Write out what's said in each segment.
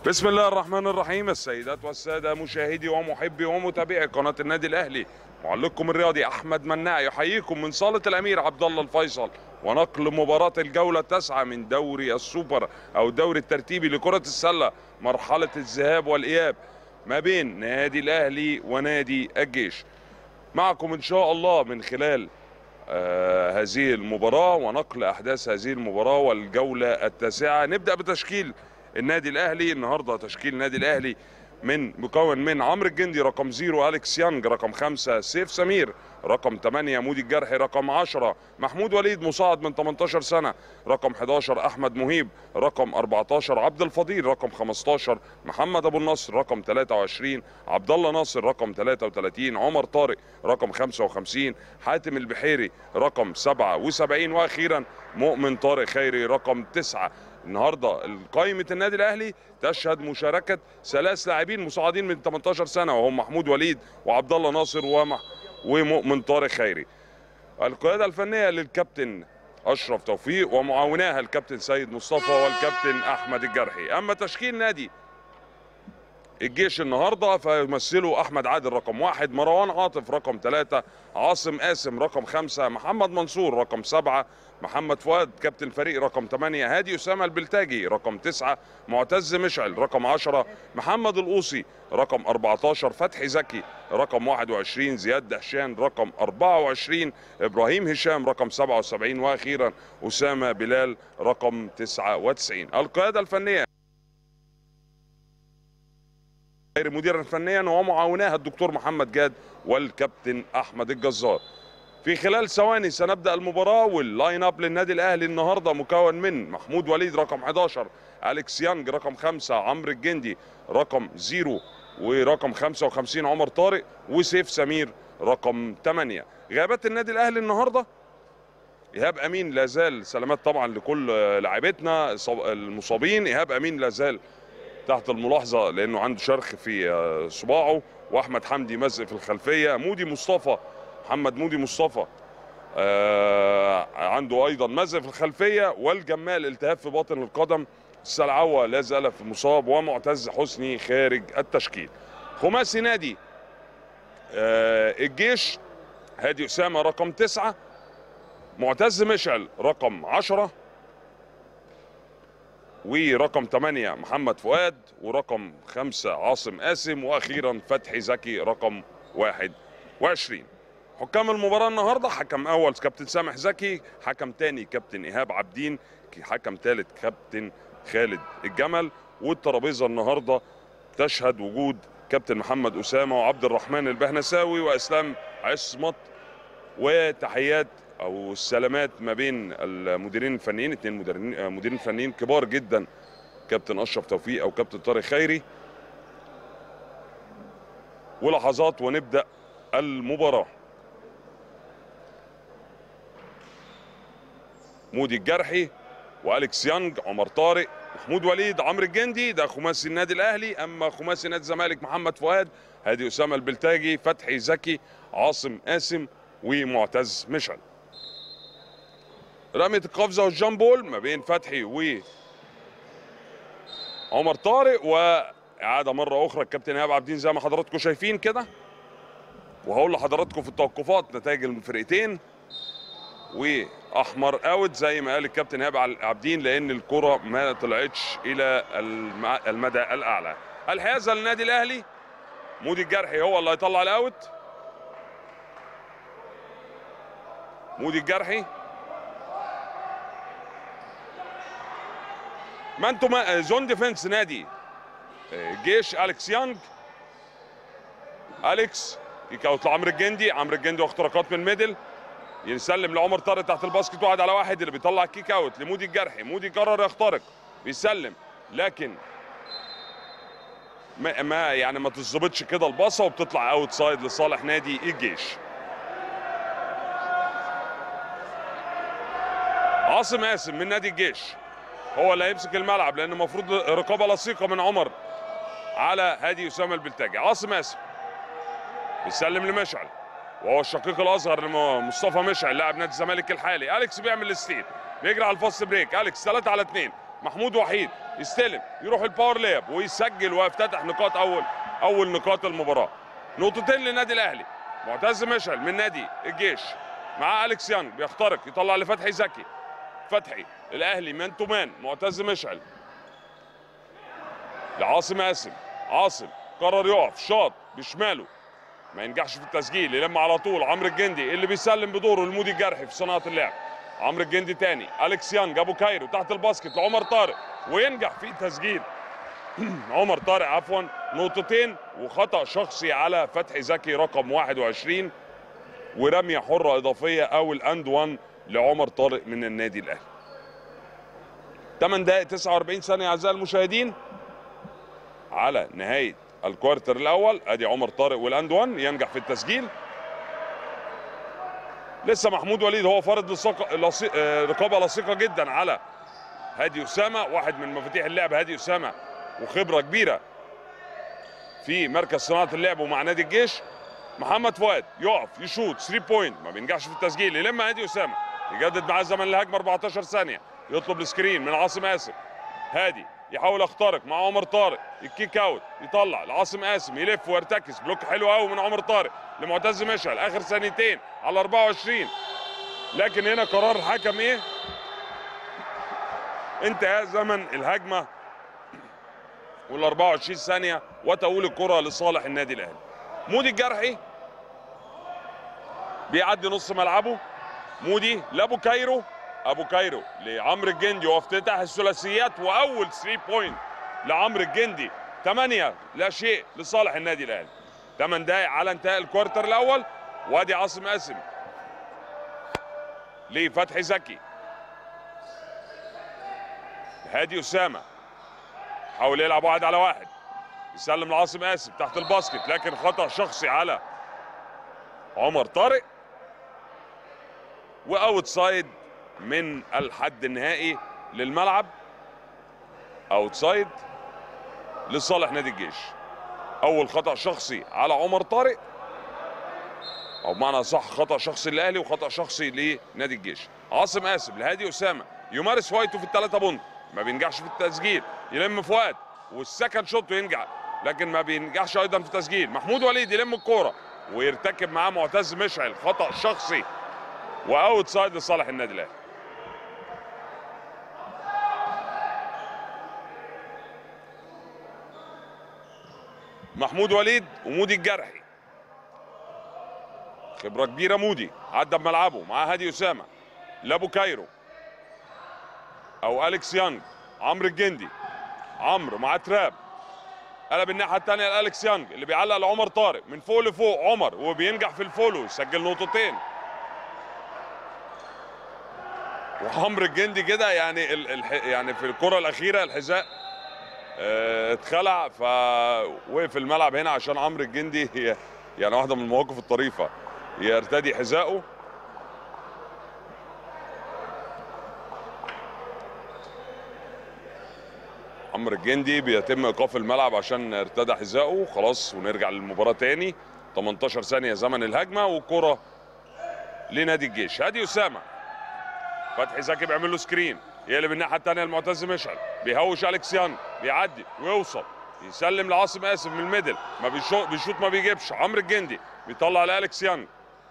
بسم الله الرحمن الرحيم السيدات والسادة مشاهدي ومحبي ومتابعي قناة النادي الأهلي معلقكم الرياضي أحمد مناع يحييكم من صالة الأمير عبد الله الفيصل ونقل مباراة الجولة التاسعة من دوري السوبر أو الدوري الترتيبي لكرة السلة مرحلة الذهاب والإياب ما بين نادي الأهلي ونادي الجيش معكم إن شاء الله من خلال آه هذه المباراة ونقل أحداث هذه المباراة والجولة التاسعة نبدأ بتشكيل النادي الأهلي النهاردة تشكيل النادي الأهلي من مكون من عمرو الجندي رقم زيرو أليكس يانج رقم خمسة سيف سمير رقم 8 مودي الجرحي رقم 10 محمود وليد مصعد من 18 سنة رقم 11 أحمد مهيب رقم 14 عبد الفضيل رقم 15 محمد أبو النصر رقم 23 عبد الله ناصر رقم 33 عمر طارق رقم 55 حاتم البحيري رقم 77 وأخيرا مؤمن طارق خيري رقم 9 النهارده قائمه النادي الاهلي تشهد مشاركه ثلاث لاعبين مصعدين من 18 سنه وهم محمود وليد وعبد الله ناصر ومح ومؤمن طارق خيري. القياده الفنيه للكابتن اشرف توفيق ومعاوناها الكابتن سيد مصطفى والكابتن احمد الجرحي، اما تشكيل نادي الجيش النهارده فيمثله احمد عادل رقم واحد مروان عاطف رقم ثلاثة عاصم قاسم رقم خمسة محمد منصور رقم سبعة محمد فؤاد كابتن الفريق رقم 8 هادي اسامه البلتاجي رقم 9 معتز مشعل رقم 10 محمد القوصي رقم 14 فتحي زكي رقم 21 زياد دهشان رقم 24 ابراهيم هشام رقم 77 واخيرا اسامه بلال رقم 99 القياده الفنيه غير مديرا فنيا ومعاوناها الدكتور محمد جاد والكابتن احمد الجزار في خلال ثواني سنبدا المباراه واللاين اب للنادي الاهلي النهارده مكون من محمود وليد رقم 11 اليكس يانج رقم 5 عمرو الجندي رقم 0 ورقم 55 عمر طارق وسيف سمير رقم 8 غيابات النادي الاهلي النهارده ايهاب امين لا زال سلامات طبعا لكل لاعبتنا المصابين ايهاب امين لا زال تحت الملاحظه لانه عنده شرخ في صباعه واحمد حمدي مزق في الخلفيه مودي مصطفى محمد مودي مصطفى آه عنده ايضا مزق في الخلفيه والجمال التهاب في باطن القدم السلعوه لا زال في مصاب ومعتز حسني خارج التشكيل خماسي نادي آه الجيش هادي اسامه رقم تسعة معتز مشعل رقم عشرة ورقم 8 محمد فؤاد ورقم 5 عاصم قاسم واخيرا فتحي زكي رقم 21 حكام المباراه النهارده حكم اول كابتن سامح زكي حكم تاني كابتن ايهاب عابدين حكم ثالث كابتن خالد الجمل والترابيزه النهارده تشهد وجود كابتن محمد اسامه وعبد الرحمن البهنساوي واسلام عصمت وتحيات او السلامات ما بين المديرين الفنيين اثنين مديرين مديرين فنيين كبار جدا كابتن اشرف توفيق او كابتن طارق خيري ولحظات ونبدا المباراه مودي الجرحي واليكس يانج عمر طارق محمود وليد عمرو الجندي ده خماسي النادي الاهلي اما خماسي نادي الزمالك محمد فؤاد هادي اسامه البلتاجي فتحي زكي عاصم قاسم ومعتز مشعل رمية القفزة والجامبول ما بين فتحي و عمر طارق وإعادة مرة أخرى الكابتن إيهاب عابدين زي ما حضراتكم شايفين كده وهقول لحضراتكم في التوقفات نتائج الفرقتين وأحمر أوت زي ما قال الكابتن إيهاب عابدين لأن الكرة ما طلعتش إلى المدى الأعلى الحيازة للنادي الأهلي مودي الجرحي هو اللي هيطلع الأوت مودي الجرحي ما انتم زون ديفنس نادي جيش اليكس يانج اليكس كيك اوت لعمرو الجندي عمرو الجندي واختراقات من الميدل يسلم لعمر طارق تحت الباسكت واحد على واحد اللي بيطلع كيك اوت لمودي الجرحي مودي قرر يخترق بيسلم لكن ما, ما يعني ما تظبطش كده الباصه وبتطلع اوت سايد لصالح نادي الجيش عاصم قاسم من نادي الجيش هو اللي هيمسك الملعب لان المفروض رقابه لصيقه من عمر على هادي اسامه البلتاجي عاصم قاسم بيسلم لمشعل وهو الشقيق الاصغر لمصطفى مشعل لاعب نادي الزمالك الحالي اليكس بيعمل الستيل بيجري على الفاست بريك اليكس 3 على 2 محمود وحيد يستلم يروح الباور لاب ويسجل ويفتتح نقاط اول اول نقاط المباراه نقطتين للنادي الاهلي معتز مشعل من نادي الجيش مع اليكس يانج بيخترق يطلع لفتحي زكي فتحي الاهلي مان تو مان معتز مشعل لعاصم قاسم عاصم قرر يقف شاط بشماله ما ينجحش في التسجيل يلم على طول عمرو الجندي اللي بيسلم بدوره لمودي الجرحي في صناعه اللعب عمرو الجندي تاني اليكس يانج ابو كايرو تحت الباسكت لعمر طارق وينجح في تسجيل عمر طارق عفوا نقطتين وخطا شخصي على فتحي زكي رقم 21 ورميه حره اضافيه او الاند 1 لعمر طارق من النادي الاهلي 8 دقائق 49 ثانيه اعزائي المشاهدين على نهايه الكوارتر الاول ادي عمر طارق والاند 1 ينجح في التسجيل لسه محمود وليد هو فرض لصق... لص... آه، رقابه لصيقه جدا على هادي اسامه واحد من مفاتيح اللعب هادي اسامه وخبره كبيره في مركز صناعه اللعب ومع نادي الجيش محمد فؤاد يقف يشوط 3 بوينت ما بينجحش في التسجيل يلم هادي اسامه يجدد معاه زمن الهجمه 14 ثانيه يطلب السكرين من عاصم اسف هادي يحاول يخترق مع عمر طارق الكيك اوت يطلع لعاصم قاسم يلف ويرتكز بلوك حلو قوي من عمر طارق لمعتز مشعل اخر ثانيتين على 24 لكن هنا قرار الحكم ايه انتهاء زمن الهجمه وال 24 ثانيه وتؤول الكره لصالح النادي الاهلي مودي الجرحي بيعدي نص ملعبه مودي لابو كايرو ابو كايرو لعمرو الجندي وافتتاح الثلاثيات واول 3 بوينت لعمرو الجندي 8 لا شيء لصالح النادي الاهلي 8 دقائق على انتهاء الكوارتر الاول وادي عاصم قاسم لفتحي زكي هادي اسامه حاول يلعب واحد على واحد يسلم لعاصم قاسم تحت الباسكت لكن خطا شخصي على عمر طارق واوت سايد من الحد النهائي للملعب اوت سايد لصالح نادي الجيش اول خطا شخصي على عمر طارق او بمعنى صح خطا شخصي للاهلي وخطا شخصي لنادي الجيش عاصم قاسم لهادي اسامه يمارس هوايته في الثلاثه بونت ما بينجحش في التسجيل يلم فؤاد والسكند شوت ينجح لكن ما بينجحش ايضا في التسجيل محمود وليد يلم الكوره ويرتكب معاه معتز مشعل خطا شخصي واوت سايد لصالح النادي الاهلي محمود وليد ومودي الجرحي خبره كبيره مودي عدى بملعبه معاه هادي اسامه لابو كايرو او اليكس يانج عمرو الجندي عمرو مع تراب قلب الناحيه الثانيه لالكس يانج اللي بيعلق لعمر طارق من فوق لفوق عمر وبينجح في الفولو يسجل نقطتين وعمرو الجندي كده يعني ال ال يعني في الكره الاخيره الحذاء اه اتخلع فوقف الملعب هنا عشان عمرو الجندي هي يعني واحده من المواقف الطريفه يرتدي حذائه عمرو الجندي بيتم ايقاف الملعب عشان ارتدى حذائه خلاص ونرجع للمباراه تاني 18 ثانيه زمن الهجمه والكره لنادي الجيش هادي اسامه فتحي زكي بيعمل له سكرين يقلب الناحيه الثانيه المعتز مشعل بيهوش اليكس يانج بيعدي ويوصل يسلم لعاصم قاسم من الميدل ما بيشوط بيشوط ما بيجيبش عمرو الجندي بيطلع لالكس يانج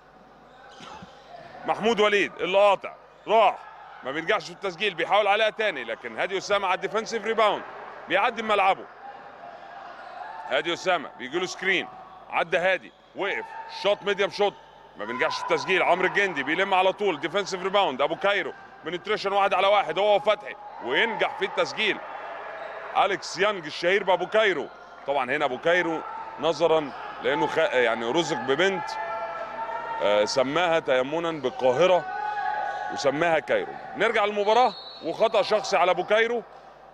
محمود وليد اللي قاطع راح ما بينجحش في التسجيل بيحاول عليها تاني لكن هادي اسامه على الديفنسيف ريباوند بيعدي ملعبه هادي اسامه بيجي له سكرين عدى هادي وقف شوت ميديم شوت ما بينجحش في التسجيل عمرو الجندي بيلم على طول ديفنسيف ريباوند ابو كايرو بنتريشن واحد على واحد هو وفتحي وينجح في التسجيل اليكس يانج الشهير بابو كايرو طبعا هنا ابو كايرو نظرا لانه خ... يعني رزق ببنت آه سماها تيمنا بالقاهره وسماها كايرو نرجع للمباراه وخطا شخصي على ابو كايرو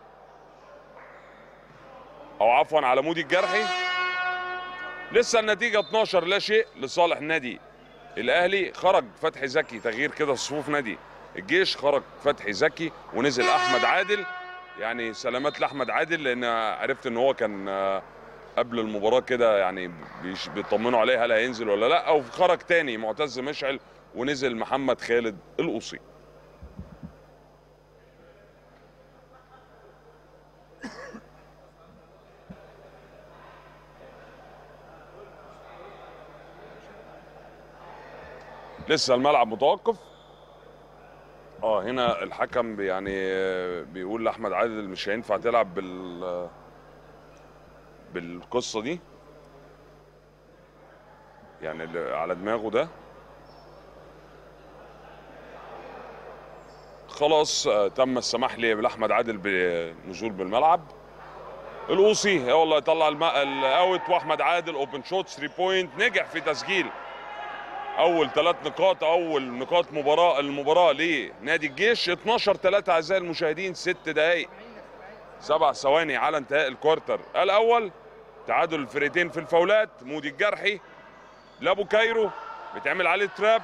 او عفوا على مودي الجرحي لسه النتيجه 12 لا شيء لصالح نادي الاهلي خرج فتحي زكي تغيير كده صفوف نادي الجيش خرج فتحي زكي ونزل احمد عادل يعني سلامات لاحمد عادل لان عرفت ان هو كان قبل المباراه كده يعني بيطمنوا عليه هل هينزل ولا لا او خرج تاني معتز مشعل ونزل محمد خالد القوصي لسه الملعب متوقف اه هنا الحكم بي- يعني آه، بيقول لاحمد عادل مش هينفع تلعب بال بالقصه دي يعني اللي على دماغه ده خلاص آه، تم السماح لي لاحمد عادل بالنزول بالملعب القوصي هو اللي يطلع الم- الاوت واحمد عادل اوبن شوت 3 بوينت نجح في تسجيل اول ثلاث نقاط اول نقاط مباراه المباراه لنادي الجيش 12 3 اعزائي المشاهدين ست دقائق سبع ثواني على انتهاء الكوارتر الاول تعادل الفريقين في الفاولات مودي الجرحي لابو كايرو بيتعمل عليه تراب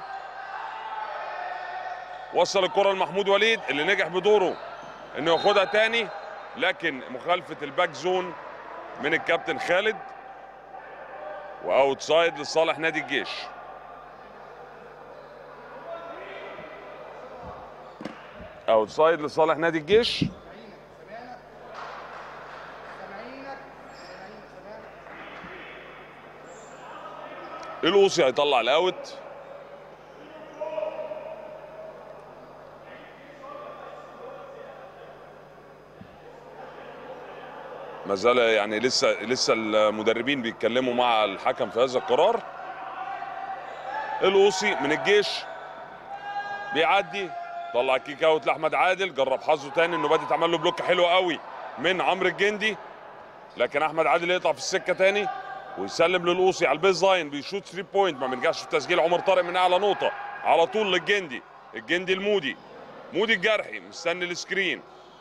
وصل الكره لمحمود وليد اللي نجح بدوره انه ياخدها تاني لكن مخالفه الباك زون من الكابتن خالد واوت سايد لصالح نادي الجيش اوت سايد لصالح نادي الجيش القوصي هيطلع الاوت ما زال يعني لسه لسه المدربين بيتكلموا مع الحكم في هذا القرار القوصي من الجيش بيعدي طلع كيك اوت لاحمد عادل جرب حظه تاني انه بدأ اتعمل له بلوك حلو قوي من عمرو الجندي لكن احمد عادل يقطع في السكه تاني ويسلم للقوصي على البيز لاين بيشوت 3 بوينت ما بينجحش في تسجيل عمر طارق من اعلى نقطه على طول للجندي الجندي المودي مودي الجرحي مستني السكرين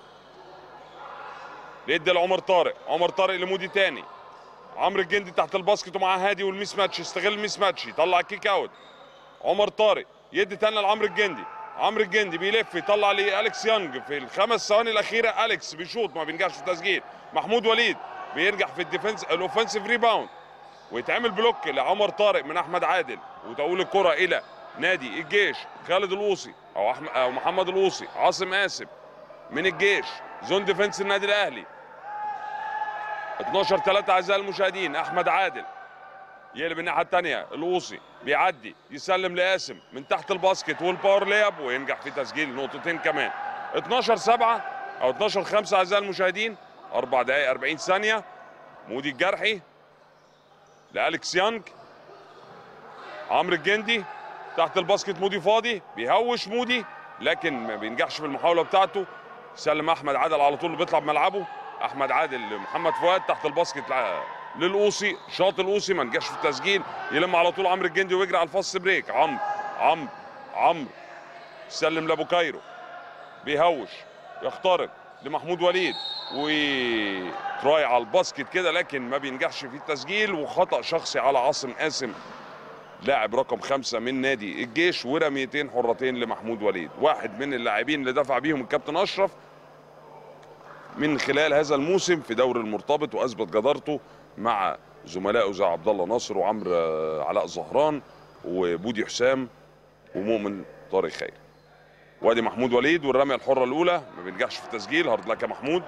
بيدي لعمر طارق عمر طارق لمودي تاني عمرو الجندي تحت الباسكت ومعاه هادي والميس ماتش يستغل الميس ماتش يطلع كيك اوت عمر طارق يدي تاني لعمرو الجندي عمرو الجندي بيلف يطلع لالكس يانج في الخمس ثواني الاخيره اليكس بيشوط ما بينجحش في التسجيل محمود وليد بينجح في الديفنس الاوفنسيف ريباوند ويتعمل بلوك لعمر طارق من احمد عادل وتقول الكره الى نادي الجيش خالد القوصي او احمد او محمد القوصي عاصم قاسم من الجيش زون ديفنس النادي الاهلي 12 3 اعزائي المشاهدين احمد عادل يقلب الناحيه الثانيه القوصي بيعدي يسلم لقاسم من تحت الباسكت والباور لياب وينجح في تسجيل نقطتين كمان 12 7 او 12 5 اعزائي المشاهدين 4 دقائق 40 ثانيه مودي الجرحي لالكس يانج عمرو الجندي تحت الباسكت مودي فاضي بيهوش مودي لكن ما بينجحش في المحاوله بتاعته سلم احمد عادل على طول بيطلع بملعبه احمد عادل لمحمد فؤاد تحت الباسكت لع- للقوصي شاط القوصي ما نجحش في التسجيل يلم على طول عمرو الجندي ويجري على الفاست بريك عمرو عمرو عمرو سلم لابو كايرو بيهوش يخترق لمحمود وليد وتراي على الباسكت كده لكن ما بينجحش في التسجيل وخطا شخصي على عاصم قاسم لاعب رقم خمسة من نادي الجيش ورميتين حرتين لمحمود وليد واحد من اللاعبين اللي دفع بيهم الكابتن اشرف من خلال هذا الموسم في دوري المرتبط واثبت جدارته مع زملائه زي عبد الله ناصر وعمرو آه، علاء زهران وبودي حسام ومؤمن طارق خير وادي محمود وليد والرميه الحره الاولى ما بينجحش في التسجيل هارد لك يا محمود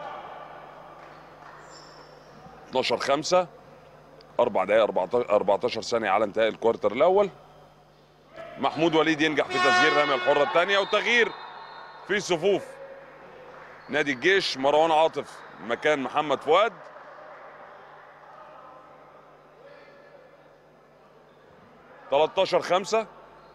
12 5 4 دقائق 14 14 ثانيه على انتهاء الكوارتر الاول محمود وليد ينجح في تسجيل الرميه الحره الثانيه وتغيير في صفوف نادي الجيش مروان عاطف مكان محمد فؤاد تلتاشر خمسة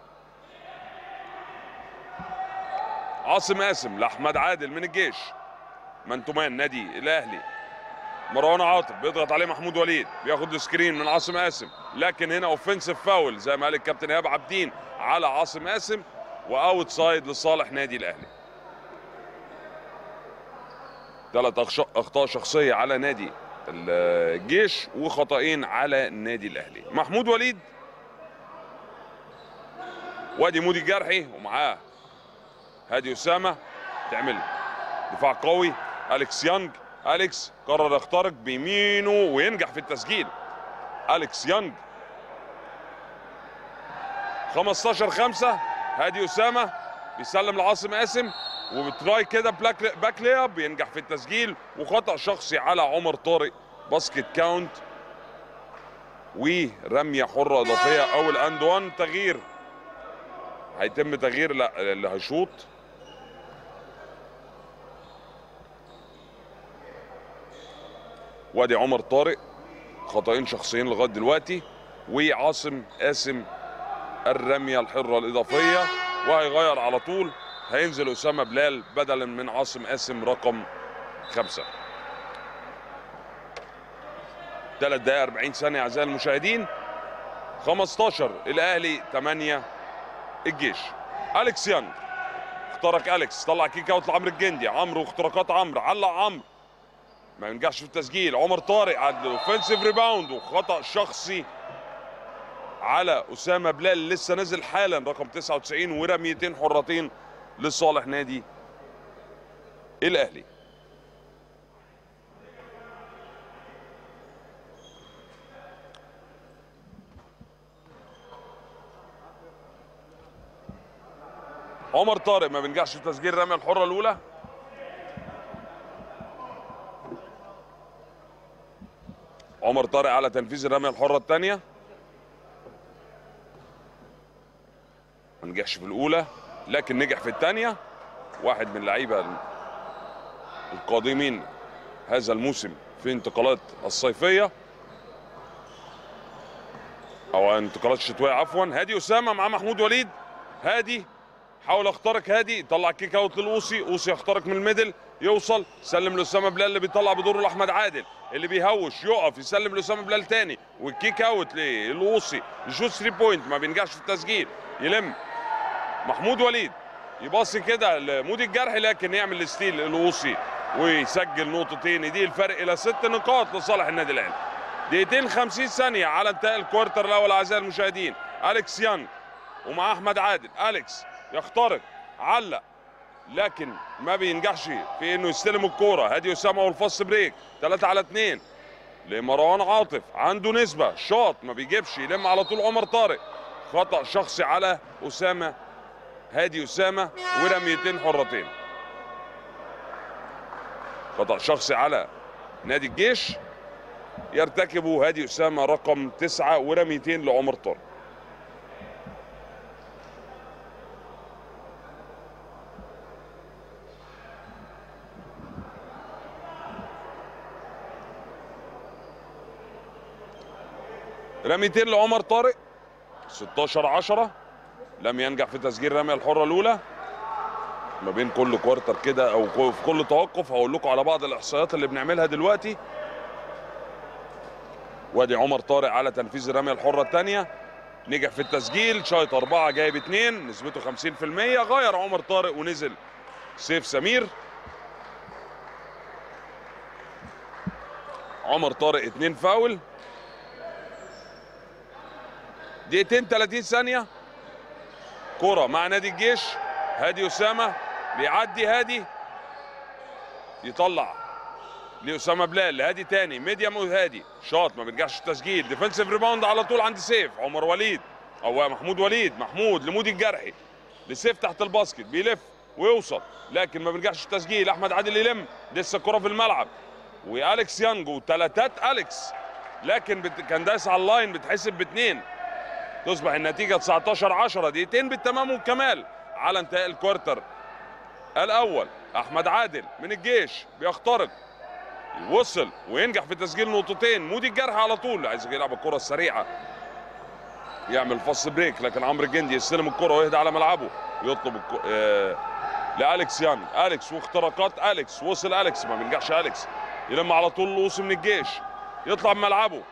عاصم قاسم لأحمد عادل من الجيش من تمان نادي الأهلي مروان عاطف بيضغط عليه محمود وليد بياخد سكرين من عاصم قاسم لكن هنا اوفنسيف فاول زي ما قال الكابتن ايهاب عابدين على عاصم قاسم واوت سايد لصالح نادي الاهلي ثلاث أخش- اخطاء شخصيه على نادي الجيش وخطأين على نادي الاهلي محمود وليد وادي مودي الجرحي ومعاه هادي اسامه تعمل دفاع قوي اليكس يانج اليكس قرر يخترق بيمينه وينجح في التسجيل اليكس يانج 15 5 هادي اسامه بيسلم لعاصم قاسم وبتراي كده بلاك باك لياب ينجح في التسجيل وخطا شخصي على عمر طارق باسكت كاونت ورميه حره اضافيه اول اند وان تغيير هيتم تغيير لا اللي هيشوط وادي عمر طارق خطأين شخصيين لغايه دلوقتي وعاصم قاسم الرميه الحره الاضافيه وهيغير على طول هينزل اسامه بلال بدلا من عاصم قاسم رقم خمسه 3 دقائق 40 ثانيه اعزائي المشاهدين 15 الاهلي 8 الجيش اليكس يانج اخترق اليكس طلع كيك اوت لعمرو الجندي عمرو واختراقات عمرو علق عمرو ما ينجحش في التسجيل عمر طارق على الاوفنسيف ريباوند وخطا شخصي على اسامه بلال لسه نازل حالا رقم 99 ورميتين حرتين لصالح نادي الاهلي عمر طارق ما بينجحش في تسجيل الرميه الحره الاولى عمر طارق على تنفيذ الرميه الحره الثانيه ما نجحش في الاولى لكن نجح في الثانيه واحد من اللعيبه القادمين هذا الموسم في انتقالات الصيفيه او انتقالات الشتويه عفوا هادي اسامه مع محمود وليد هادي حاول يخترق هادي طلع كيك اوت للاوسي اوسي يخترق من الميدل يوصل سلم لاسامه بلال اللي بيطلع بدوره لاحمد عادل اللي بيهوش يقف يسلم لاسامه بلال تاني والكيك اوت للاوسي يشوت 3 بوينت ما بينجحش في التسجيل يلم محمود وليد يباصي كده لمودي الجرح لكن يعمل الستيل الاوسي ويسجل نقطتين دي الفرق الى ست نقاط لصالح النادي الاهلي دقيقتين 50 ثانيه على انتهاء الكوارتر الاول اعزائي المشاهدين اليكس يانج ومع احمد عادل اليكس يخترق علق لكن ما بينجحش في انه يستلم الكوره هادي اسامه والفاست بريك 3 على 2 لمروان عاطف عنده نسبه شاط ما بيجيبش يلم على طول عمر طارق خطا شخصي على اسامه هادي اسامه ورميتين حرتين خطا شخصي على نادي الجيش يرتكبه هادي اسامه رقم تسعه ورميتين لعمر طارق رميتين لعمر طارق 16 10 لم ينجح في تسجيل الرميه الحره الاولى ما بين كل كوارتر كده او في كل توقف هقول لكم على بعض الاحصائيات اللي بنعملها دلوقتي وادي عمر طارق على تنفيذ الرميه الحره الثانيه نجح في التسجيل شايط أربعة جايب اتنين نسبته 50% غير عمر طارق ونزل سيف سمير عمر طارق اتنين فاول دقيقتين 30 ثانية كرة مع نادي الجيش هادي أسامة بيعدي هادي يطلع لأسامة بلال لهادي تاني ميديم وهادي شاط ما بينجحش التسجيل ديفنسيف ريباوند على طول عند سيف عمر وليد أو محمود وليد محمود لمودي الجرحي لسيف تحت الباسكت بيلف ويوصل لكن ما بينجحش التسجيل أحمد عادل يلم لسه الكرة في الملعب واليكس يانج وثلاثات اليكس لكن بت... كان دايس على اللاين بتحسب باثنين تصبح النتيجة 19 10 دقيقتين بالتمام والكمال على انتهاء الكوارتر الأول أحمد عادل من الجيش بيخترق وصل وينجح في تسجيل نقطتين مودي الجرح على طول عايز يلعب الكرة السريعة يعمل فص بريك لكن عمرو الجندي يستلم الكرة ويهدى على ملعبه يطلب الكو... آه... لأليكس يانج أليكس واختراقات أليكس وصل أليكس ما بينجحش أليكس يلم على طول لوصي من الجيش يطلع من ملعبه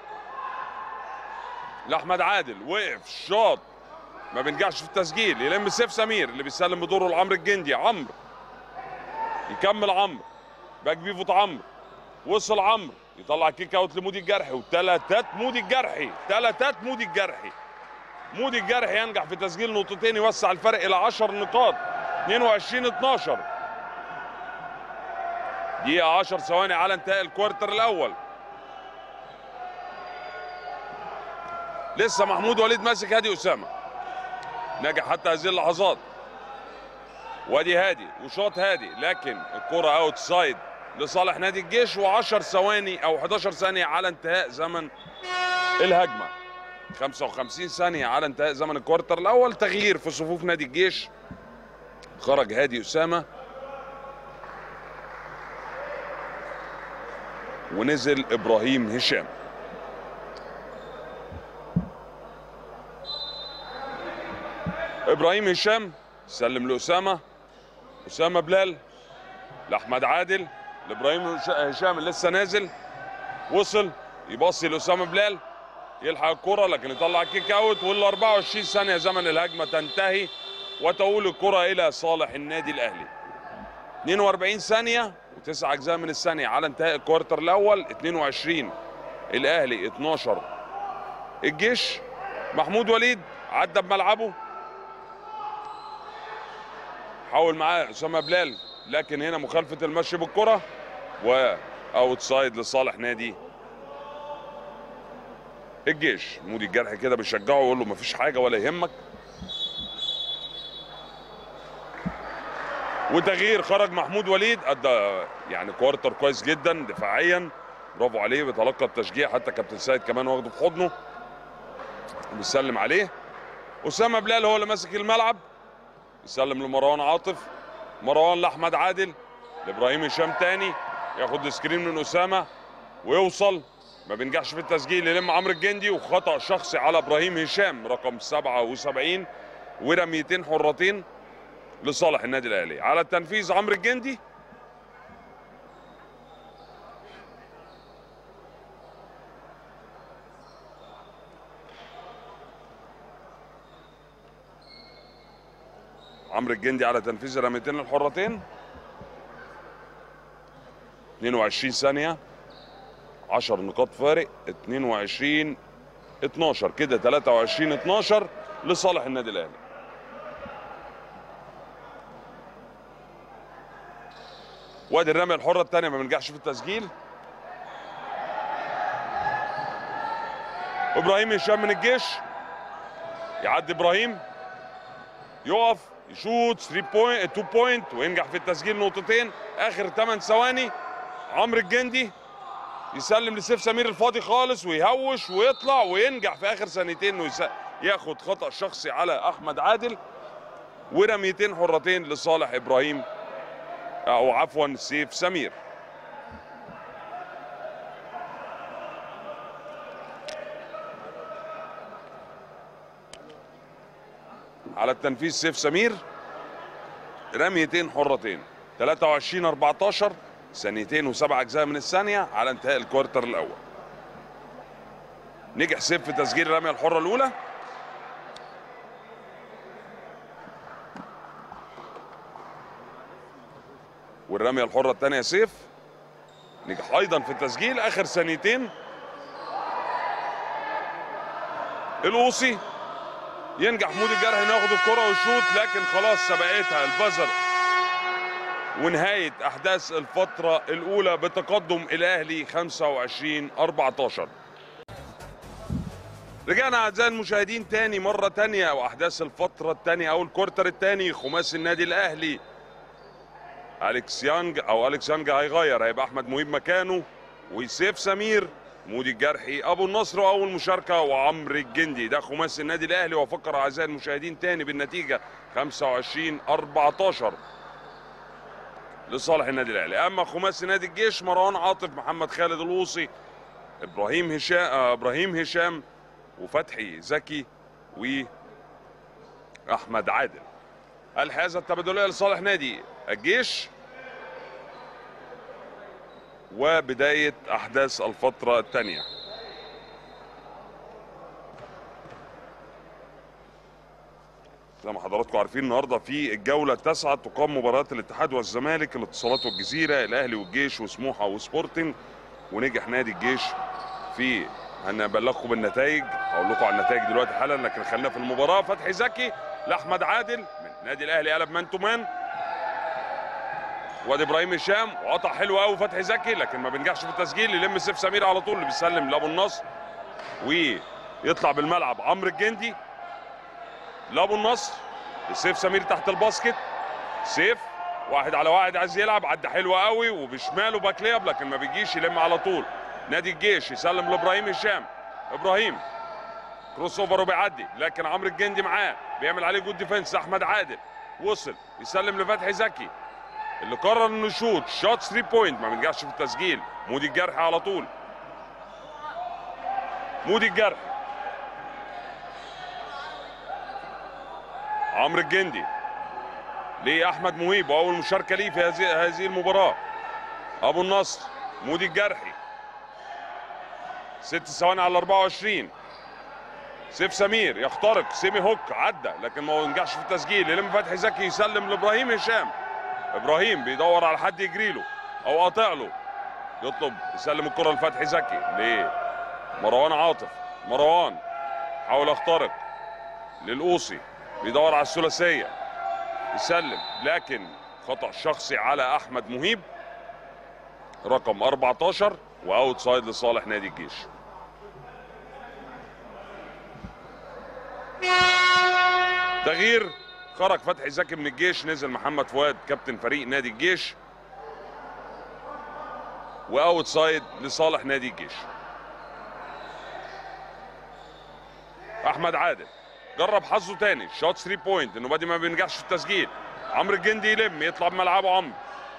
لاحمد عادل وقف شاط ما بينجحش في التسجيل يلم سيف سمير اللي بيسلم بدوره لعمرو الجندي عمرو يكمل عمرو باك بيفوت عمرو وصل عمرو يطلع كيك اوت لمودي الجرحي وثلاثات مودي الجرحي ثلاثات مودي الجرحي مودي الجرحي ينجح في تسجيل نقطتين يوسع الفرق الى 10 نقاط 22 12 دقيقة 10 ثواني على انتهاء الكوارتر الأول لسه محمود وليد ماسك هادي اسامه نجح حتى هذه اللحظات وادي هادي وشاط هادي لكن الكره اوت سايد لصالح نادي الجيش و10 ثواني او 11 ثانيه على انتهاء زمن الهجمه 55 ثانيه على انتهاء زمن الكوارتر الاول تغيير في صفوف نادي الجيش خرج هادي اسامه ونزل ابراهيم هشام ابراهيم هشام سلم لاسامه اسامه بلال لاحمد عادل لابراهيم هش- هشام اللي لسه نازل وصل يبصي لاسامه بلال يلحق الكره لكن يطلع كيك اوت وال 24 ثانيه زمن الهجمه تنتهي وتؤول الكره الى صالح النادي الاهلي 42 ثانيه و9 اجزاء من الثانيه على انتهاء الكوارتر الاول 22 الاهلي 12 الجيش محمود وليد عدى بملعبه حاول معاه اسامه بلال لكن هنا مخالفه المشي بالكره واوت سايد لصالح نادي الجيش مودي الجرح كده بيشجعه ويقول له مفيش حاجه ولا يهمك وتغيير خرج محمود وليد ادى يعني كوارتر كويس جدا دفاعيا برافو عليه بيتلقى التشجيع حتى كابتن سيد كمان واخده في حضنه بيسلم عليه اسامه بلال هو اللي ماسك الملعب يسلم لمروان عاطف مروان لاحمد عادل لابراهيم هشام تاني ياخد سكرين من اسامه ويوصل ما بينجحش في التسجيل يلم عمرو الجندي وخطا شخصي على ابراهيم هشام رقم 77 ورميتين حرتين لصالح النادي الاهلي على التنفيذ عمرو الجندي عمرو الجندي على تنفيذ الرميتين الحرتين 22 ثانية 10 نقاط فارق 22 12 كده 23 12 لصالح النادي الاهلي وادي الرمية الحرة الثانية ما بنجحش في التسجيل ابراهيم هشام من الجيش يعدي ابراهيم يقف يشوط 3 بوينت 2 بوينت وينجح في التسجيل نقطتين اخر 8 ثواني عمرو الجندي يسلم لسيف سمير الفاضي خالص ويهوش ويطلع وينجح في اخر ثانيتين انه يس- ياخد خطا شخصي على احمد عادل ورميتين حرتين لصالح ابراهيم او عفوا سيف سمير على التنفيذ سيف سمير رميتين حرتين 23 14 ثانيتين وسبع اجزاء من الثانيه على انتهاء الكوارتر الاول نجح سيف في تسجيل الرميه الحره الاولى والرميه الحره الثانيه سيف نجح ايضا في التسجيل اخر ثانيتين القوصي ينجح مودي الجرح انه ياخد الكره ويشوط لكن خلاص سبقتها البزر ونهايه احداث الفتره الاولى بتقدم الاهلي 25 14 رجعنا اعزائي المشاهدين تاني مره تانية واحداث الفتره التانية او الكورتر التاني خماسي النادي الاهلي اليكس يانج او اليكس يانج هيغير هيبقى احمد مهيب مكانه وسيف سمير مودي الجرحي ابو النصر واول مشاركه وعمرو الجندي ده خماسي النادي الاهلي وافكر اعزائي المشاهدين تاني بالنتيجه 25 14 لصالح النادي الاهلي اما خماسي نادي الجيش مروان عاطف محمد خالد الوصي ابراهيم هشام آه ابراهيم هشام وفتحي زكي واحمد عادل الحيازه التبادليه لصالح نادي الجيش وبدايه احداث الفتره الثانيه زي ما حضراتكم عارفين النهارده في الجوله التاسعه تقام مباريات الاتحاد والزمالك الاتصالات والجزيره الاهلي والجيش وسموحه وسبورتنج ونجح نادي الجيش في هنبلغكم بالنتائج هقول لكم على النتائج دلوقتي حالا لكن خلينا في المباراه فتحي زكي لاحمد عادل من نادي الاهلي قلب مان تو مان وادي ابراهيم هشام وقطع حلو قوي فتحي زكي لكن ما بينجحش في التسجيل يلم سيف سمير على طول اللي بيسلم لابو النصر ويطلع بالملعب عمرو الجندي لابو النصر سيف سمير تحت الباسكت سيف واحد على واحد عايز يلعب عدى حلو قوي وبشماله باك لياب لكن ما بيجيش يلم على طول نادي الجيش يسلم لابراهيم هشام ابراهيم كروس اوفر وبيعدي لكن عمرو الجندي معاه بيعمل عليه جود ديفense احمد عادل وصل يسلم لفتحي زكي اللي قرر انه يشوط شوت 3 بوينت ما بينجحش في التسجيل مودي الجرح على طول مودي الجرح عمرو الجندي لاحمد مهيب واول مشاركه ليه في هذه هذه المباراه ابو النصر مودي الجرحي ست ثواني على 24 سيف سمير يخترق سيمي هوك عدى لكن ما ينجحش في التسجيل يلم فتحي زكي يسلم لابراهيم هشام ابراهيم بيدور على حد يجري له او قاطع له يطلب يسلم الكره لفتحي زكي ليه مروان عاطف مروان حاول يخترق للقوصي بيدور على الثلاثيه يسلم لكن خطا شخصي على احمد مهيب رقم 14 واوت سايد لصالح نادي الجيش تغيير خرج فتحي زكي من الجيش نزل محمد فؤاد كابتن فريق نادي الجيش واوت سايد لصالح نادي الجيش احمد عادل جرب حظه تاني شوت 3 بوينت انه بادي ما بينجحش في التسجيل عمرو الجندي يلم يطلع بملعبه عمرو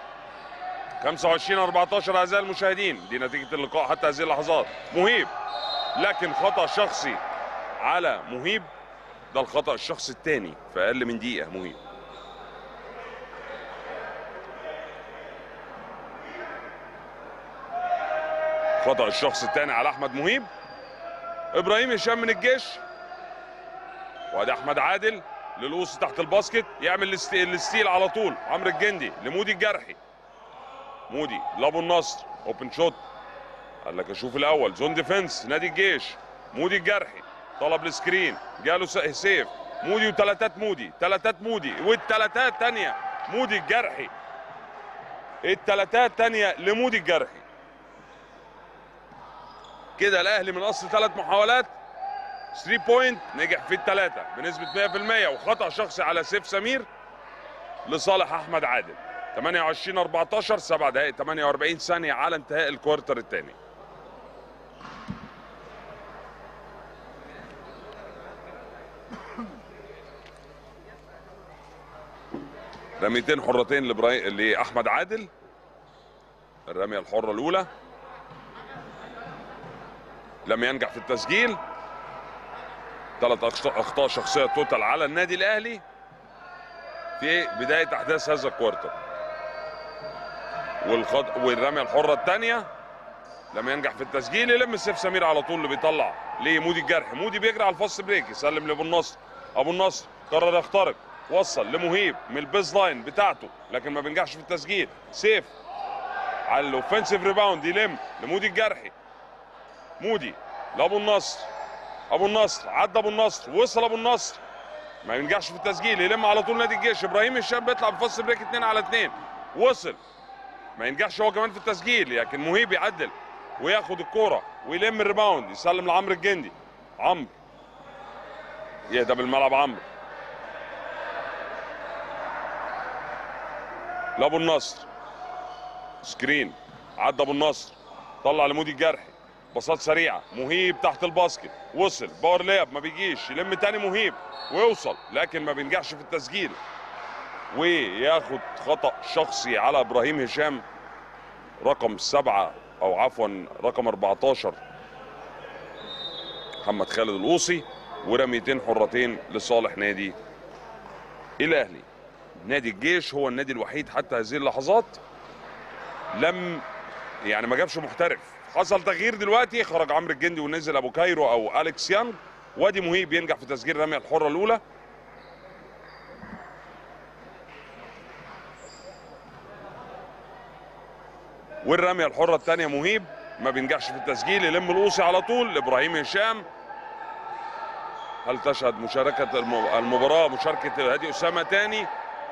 25 14 اعزائي المشاهدين دي نتيجه اللقاء حتى هذه اللحظات مهيب لكن خطا شخصي على مهيب ده الخطا الشخصي الثاني في اقل من دقيقه مهيب خطا الشخص الثاني على احمد مهيب ابراهيم هشام من الجيش وادي احمد عادل للوص تحت الباسكت يعمل الست- الستيل على طول عمرو الجندي لمودي الجرحي مودي لابو النصر اوبن شوت قال لك اشوف الاول زون ديفنس نادي الجيش مودي الجرحي طلب السكرين جاله س- سيف مودي وثلاثات مودي ثلاثات مودي والثلاثات تانية مودي الجرحي الثلاثات تانية لمودي الجرحي كده الاهلي من اصل ثلاث محاولات 3 بوينت نجح في الثلاثه بنسبه 100% وخطا شخصي على سيف سمير لصالح احمد عادل 28 14 7 دقائق 48 ثانيه على انتهاء الكوارتر الثاني رميتين حرتين لإبراهيم لاحمد عادل الرميه الحره الاولى لم ينجح في التسجيل ثلاث أخط- اخطاء شخصيه توتال على النادي الاهلي في بدايه احداث هذا الكوارتر والخط... والرميه الحره الثانيه لم ينجح في التسجيل يلم سيف سمير على طول اللي بيطلع لمودي الجرح مودي بيجري على الفاست بريك يسلم لابو النصر ابو النصر قرر يخترق وصل لمهيب من البيز لاين بتاعته لكن ما بينجحش في التسجيل سيف على الاوفنسيف ريباوند يلم لمودي الجرحي مودي لابو النصر ابو النصر عدى ابو النصر وصل ابو النصر ما ينجحش في التسجيل يلم على طول نادي الجيش ابراهيم الشاب بيطلع بفاست بريك 2 على 2 وصل ما ينجحش هو كمان في التسجيل لكن مهيب يعدل وياخد الكوره ويلم الريباوند يسلم لعمرو الجندي عمرو يهدى بالملعب عمرو لابو النصر سكرين عدى ابو النصر طلع لمودي الجرحي باصات سريعه مهيب تحت الباسكت وصل باور لاب ما بيجيش يلم تاني مهيب ويوصل لكن ما بينجحش في التسجيل وياخد خطا شخصي على ابراهيم هشام رقم سبعة او عفوا رقم 14 محمد خالد القوصي ورميتين حرتين لصالح نادي الاهلي نادي الجيش هو النادي الوحيد حتى هذه اللحظات لم يعني ما جابش محترف حصل تغيير دلوقتي خرج عمرو الجندي ونزل ابو كايرو او اليكس يانج وادي مهيب ينجح في تسجيل الرميه الحره الاولى والرميه الحره الثانيه مهيب ما بينجحش في التسجيل يلم القوصي على طول لابراهيم هشام هل تشهد مشاركه الم- المباراه مشاركه هادي اسامه تاني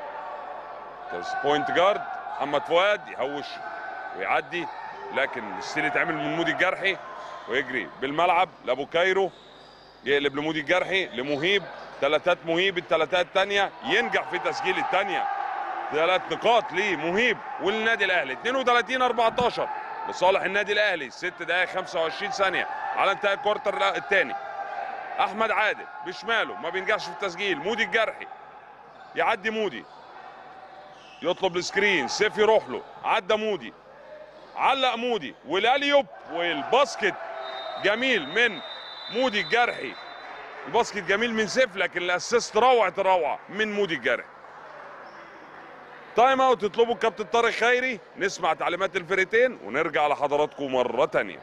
بوينت جارد محمد فؤاد يهوش ويعدي لكن الستيل يتعمل من مودي الجرحي ويجري بالملعب لابو كايرو يقلب لمودي الجرحي لمهيب ثلاثات مهيب الثلاثات الثانيه ينجح في تسجيل الثانيه ثلاث نقاط لمهيب والنادي الاهلي 32 14 لصالح النادي الاهلي 6 دقائق 25 ثانيه على انتهاء الكوارتر الثاني احمد عادل بشماله ما بينجحش في التسجيل مودي الجرحي يعدي مودي يطلب السكرين سيف يروح له عدى مودي علق مودي والاليوب والباسكت جميل من مودي الجرحي الباسكت جميل من سيف لكن الاسيست روعه الروعه من مودي الجرحي تايم اوت يطلبوا الكابتن طارق خيري نسمع تعليمات الفرقتين ونرجع لحضراتكم مره تانيه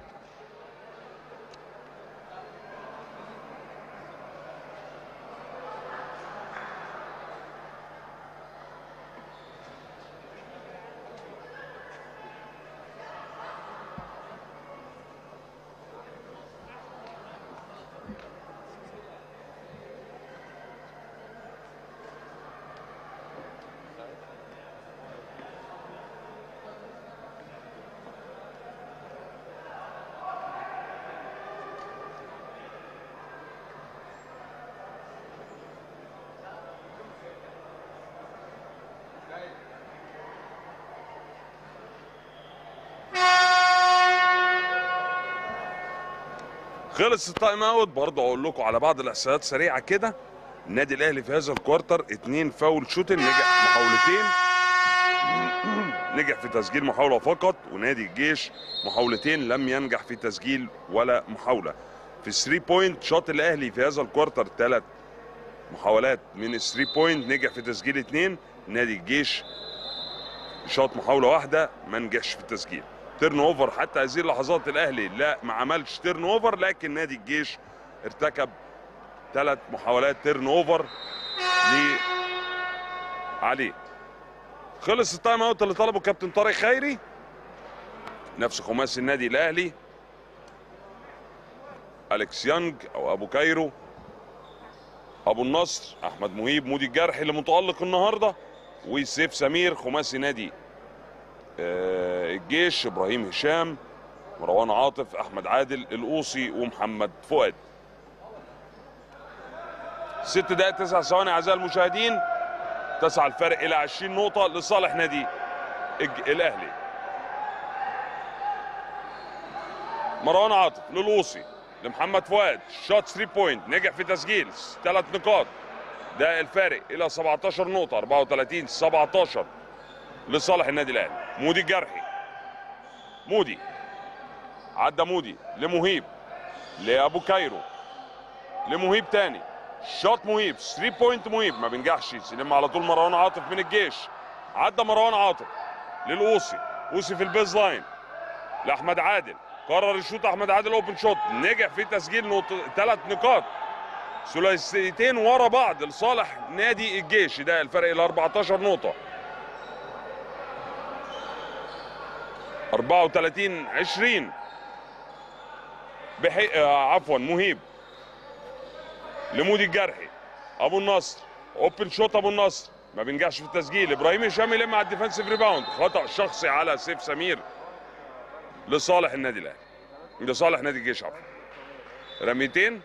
خلص التايم اوت برضه اقول لكم على بعض الاحصائيات سريعه كده النادي الاهلي في هذا الكوارتر اتنين فاول شوتن نجح محاولتين نجح في تسجيل محاوله فقط ونادي الجيش محاولتين لم ينجح في تسجيل ولا محاوله في 3 بوينت شاط الاهلي في هذا الكوارتر ثلاث محاولات من 3 بوينت نجح في تسجيل اثنين نادي الجيش شاط محاوله واحده ما نجحش في التسجيل تيرن اوفر حتى هذه اللحظات الاهلي لا ما عملش تيرن اوفر لكن نادي الجيش ارتكب ثلاث محاولات تيرن اوفر ل عليه خلص التايم اوت اللي طلبه كابتن طارق خيري نفس خماسي النادي الاهلي اليكس يانج او ابو كايرو ابو النصر احمد مهيب مودي الجرحي اللي متالق النهارده وسيف سمير خماسي نادي آه، الجيش ابراهيم هشام مروان عاطف احمد عادل القوصي ومحمد فؤاد ست دقائق تسع ثواني اعزائي المشاهدين تسعى الفرق الى 20 نقطه لصالح نادي الج- الاهلي مروان عاطف للوصي لمحمد فؤاد شوت 3 بوينت نجح في تسجيل ثلاث نقاط ده الفارق الى 17 نقطه 34 17 لصالح النادي الاهلي مودي الجرحي مودي عدى مودي لمهيب لابو كايرو لمهيب تاني شوت مهيب 3 بوينت مهيب ما بينجحش يلم على طول مروان عاطف من الجيش عدى مروان عاطف للقوسي قوسي في البيز لاين لاحمد عادل قرر يشوط احمد عادل اوبن شوت نجح في تسجيل نقطه ثلاث نقاط ثلاثيتين ورا بعض لصالح نادي الجيش ده الفرق الى 14 نقطه 34 20 بحي... آه عفوا مهيب لمودي الجرحي ابو النصر اوبن شوت ابو النصر ما بينجحش في التسجيل ابراهيم هشام يلم على الديفensive ريباوند خطا شخصي على سيف سمير لصالح النادي الاهلي لصالح نادي الجيش عفوا رميتين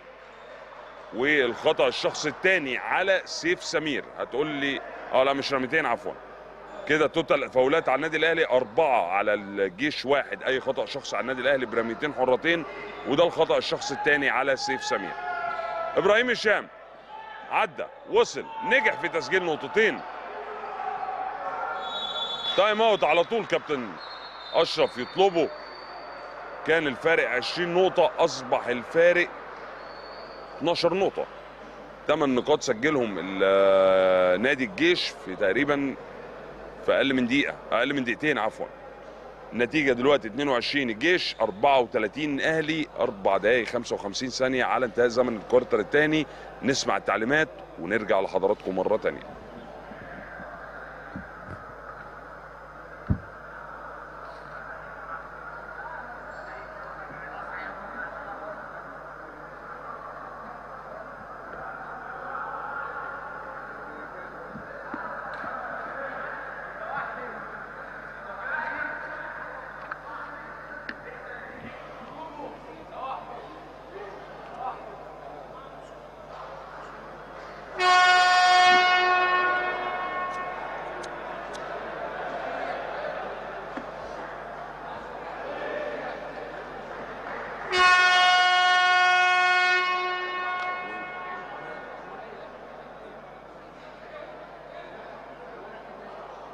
والخطا الشخصي الثاني على سيف سمير هتقول لي اه لا مش رميتين عفوا كده توتال فاولات على النادي الاهلي اربعه على الجيش واحد اي خطا شخصي على النادي الاهلي برميتين حرتين وده الخطا الشخصي الثاني على سيف سمير ابراهيم هشام عدى وصل نجح في تسجيل نقطتين تايم اوت على طول كابتن اشرف يطلبه كان الفارق 20 نقطه اصبح الفارق 12 نقطه 8 نقاط سجلهم ال- نادي الجيش في تقريبا في اقل من دقيقه اقل من دقيقتين عفوا النتيجه دلوقتي 22 الجيش 34 اهلي 4 دقائق 55 ثانيه على انتهاء زمن الكوارتر الثاني نسمع التعليمات ونرجع لحضراتكم مره ثانيه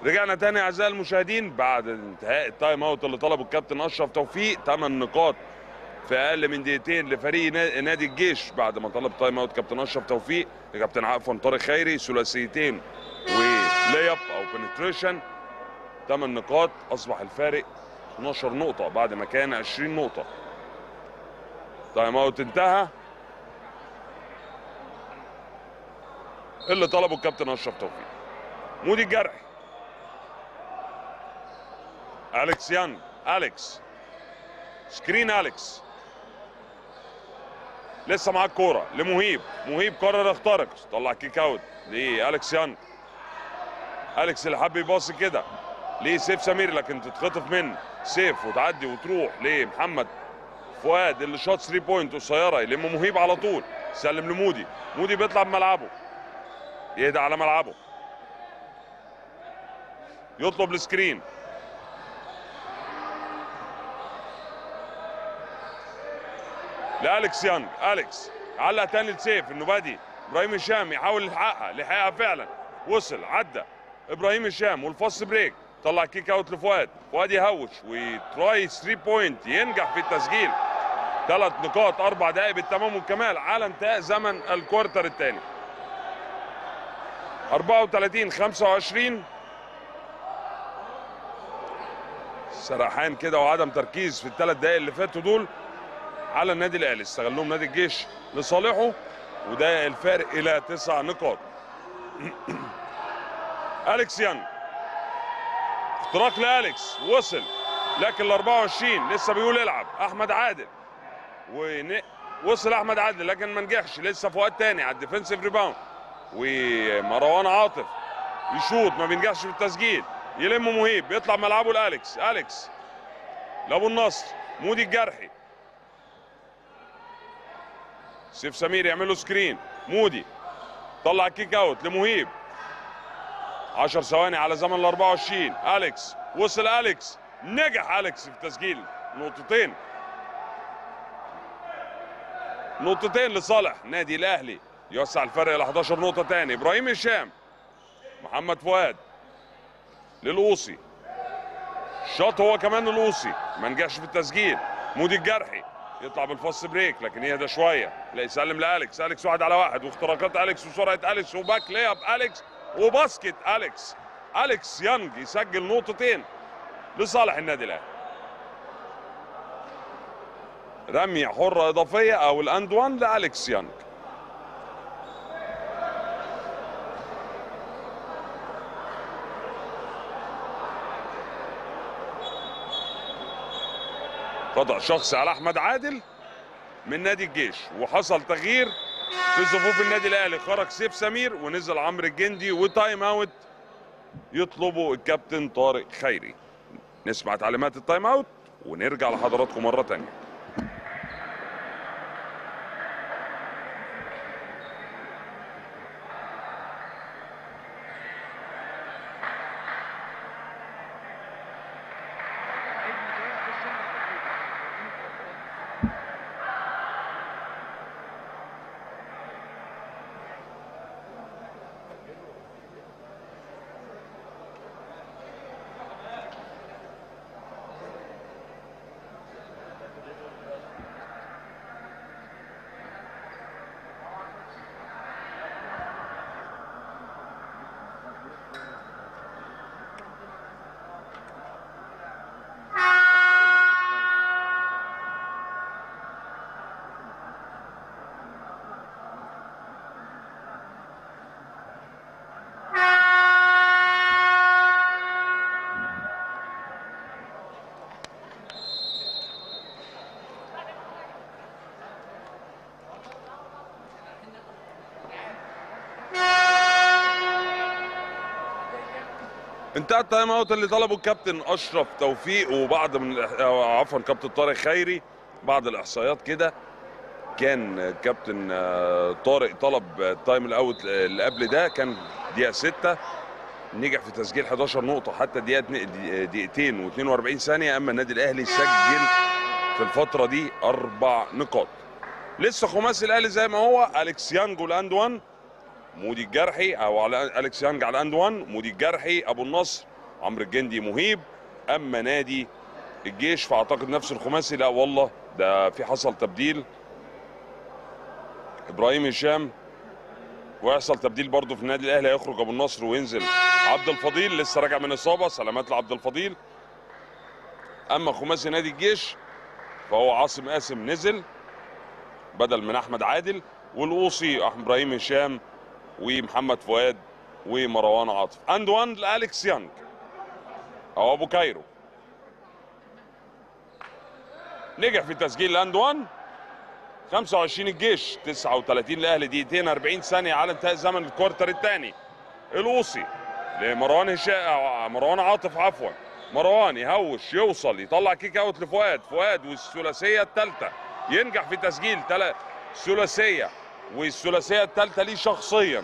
رجعنا تاني اعزائي المشاهدين بعد انتهاء التايم اوت اللي طلبه الكابتن اشرف توفيق 8 نقاط في اقل من دقيقتين لفريق نا- نادي الجيش بعد ما طلب تايم اوت كابتن اشرف توفيق لكابتن عفوا طارق خيري ثلاثيتين ولياب او بنتريشن 8 نقاط اصبح الفارق 12 نقطة بعد ما كان 20 نقطة تايم اوت انتهى اللي طلبه الكابتن اشرف توفيق مودي الجرحي اليكس يانج اليكس سكرين اليكس لسه معاه الكوره لمهيب مهيب قرر يخترق طلع كيك اوت لاليكس يانج اليكس اللي حب يباصي كده ليه سيف سمير لكن تتخطف من سيف وتعدي وتروح لمحمد فؤاد اللي شاط 3 بوينت قصيره يلم مهيب على طول سلم لمودي مودي بيطلع بملعبه يهدى على ملعبه يطلب السكرين لالكس يانج اليكس علق تاني لسيف انه بادي ابراهيم هشام يحاول يلحقها لحقها فعلا وصل عدى ابراهيم هشام والفاست بريك طلع كيك اوت لفؤاد فؤاد يهوش وتراي 3 بوينت ينجح في التسجيل ثلاث نقاط اربع دقائق بالتمام والكمال على انتهاء زمن الكوارتر الثاني 34 25 سرحان كده وعدم تركيز في الثلاث دقائق اللي فاتوا دول على النادي الاهلي استغلهم نادي الجيش لصالحه وده الفارق الى تسع نقاط اليكس يانج اختراق لاليكس وصل لكن ال 24 لسه بيقول العب احمد عادل ون... وصل احمد عادل لكن ما نجحش لسه فؤاد تاني على الديفنسيف ريباوند ومروان عاطف يشوط ما بينجحش في التسجيل يلم مهيب بيطلع ملعبه لاليكس اليكس لابو النصر مودي الجرحي سيف سمير يعمل له سكرين مودي طلع كيك اوت لمهيب 10 ثواني على زمن ال 24 اليكس وصل اليكس نجح اليكس في تسجيل نقطتين نقطتين لصالح نادي الاهلي يوسع الفرق الى 11 نقطه تاني ابراهيم هشام محمد فؤاد للقوصي شاط هو كمان القوصي ما نجحش في التسجيل مودي الجرحي يطلع بالفاست بريك لكن يهدى شويه لا يسلم لالكس اليكس واحد على واحد واختراقات اليكس وسرعه اليكس وباك لياب اليكس وباسكت اليكس اليكس يانج يسجل نقطتين لصالح النادي الاهلي رمية حرة إضافية أو الأند وان لأليكس يانج خطأ شخصي على أحمد عادل من نادي الجيش وحصل تغيير في صفوف النادي الأهلي خرج سيف سمير ونزل عمرو الجندي وتايم أوت يطلبه الكابتن طارق خيري نسمع تعليمات التايم أوت ونرجع لحضراتكم مرة تانية انتهى التايم اوت اللي طلبه الكابتن اشرف توفيق وبعض من الإح- أو عفوا كابتن طارق خيري بعض الاحصائيات كده كان كابتن آه، طارق طلب التايم الاوت اللي قبل ده كان دقيقه 6 نجح في تسجيل 11 نقطه حتى دقيقه اتنين- دقيقتين و42 ثانيه اما النادي الاهلي سجل في الفتره دي اربع نقاط لسه خماسي الاهلي زي ما هو اليكس يانج والاند 1 مودي الجرحي او على اليكس يانج على الاند 1 مودي الجرحي ابو النصر عمرو الجندي مهيب اما نادي الجيش فاعتقد نفس الخماسي لا والله ده في حصل تبديل ابراهيم هشام ويحصل تبديل برضه في النادي الاهلي هيخرج ابو النصر وينزل عبد الفضيل لسه راجع من اصابه سلامات لعبد الفضيل اما خماسي نادي الجيش فهو عاصم قاسم نزل بدل من احمد عادل والقوصي ابراهيم هشام ومحمد فؤاد ومروان عاطف اند وان لالكس يانج او ابو كايرو نجح في تسجيل الاند وان 25 الجيش 39 الاهلي دقيقتين 40 ثانيه على انتهاء زمن الكوارتر الثاني القوصي لمروان هشام مروان عاطف عفوا مروان يهوش يوصل يطلع كيك اوت لفؤاد فؤاد والثلاثيه الثالثه ينجح في تسجيل تل... ثلاثيه والثلاثيه الثالثه ليه شخصيا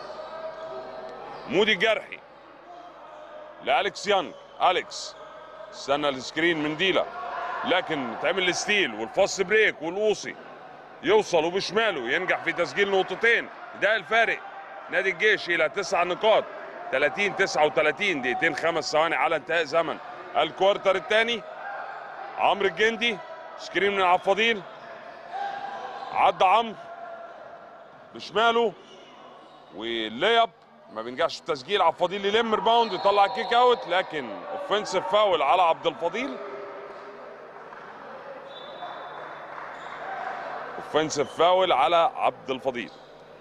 مودي الجرحي لالكس يانج اليكس استنى السكرين من ديلا لكن تعمل الستيل والفاست بريك والقوصي يوصل وبشماله ينجح في تسجيل نقطتين ده الفارق نادي الجيش الى تسع نقاط 30 39 دقيقتين خمس ثواني على انتهاء زمن الكوارتر الثاني عمرو الجندي سكرين من عبد الفضيل عدى عمرو بشماله والليب ما بينجحش في التسجيل عبد الفضيل يلم ريباوند يطلع كيك اوت لكن اوفنسيف فاول على عبد الفضيل اوفنسيف فاول على عبد الفضيل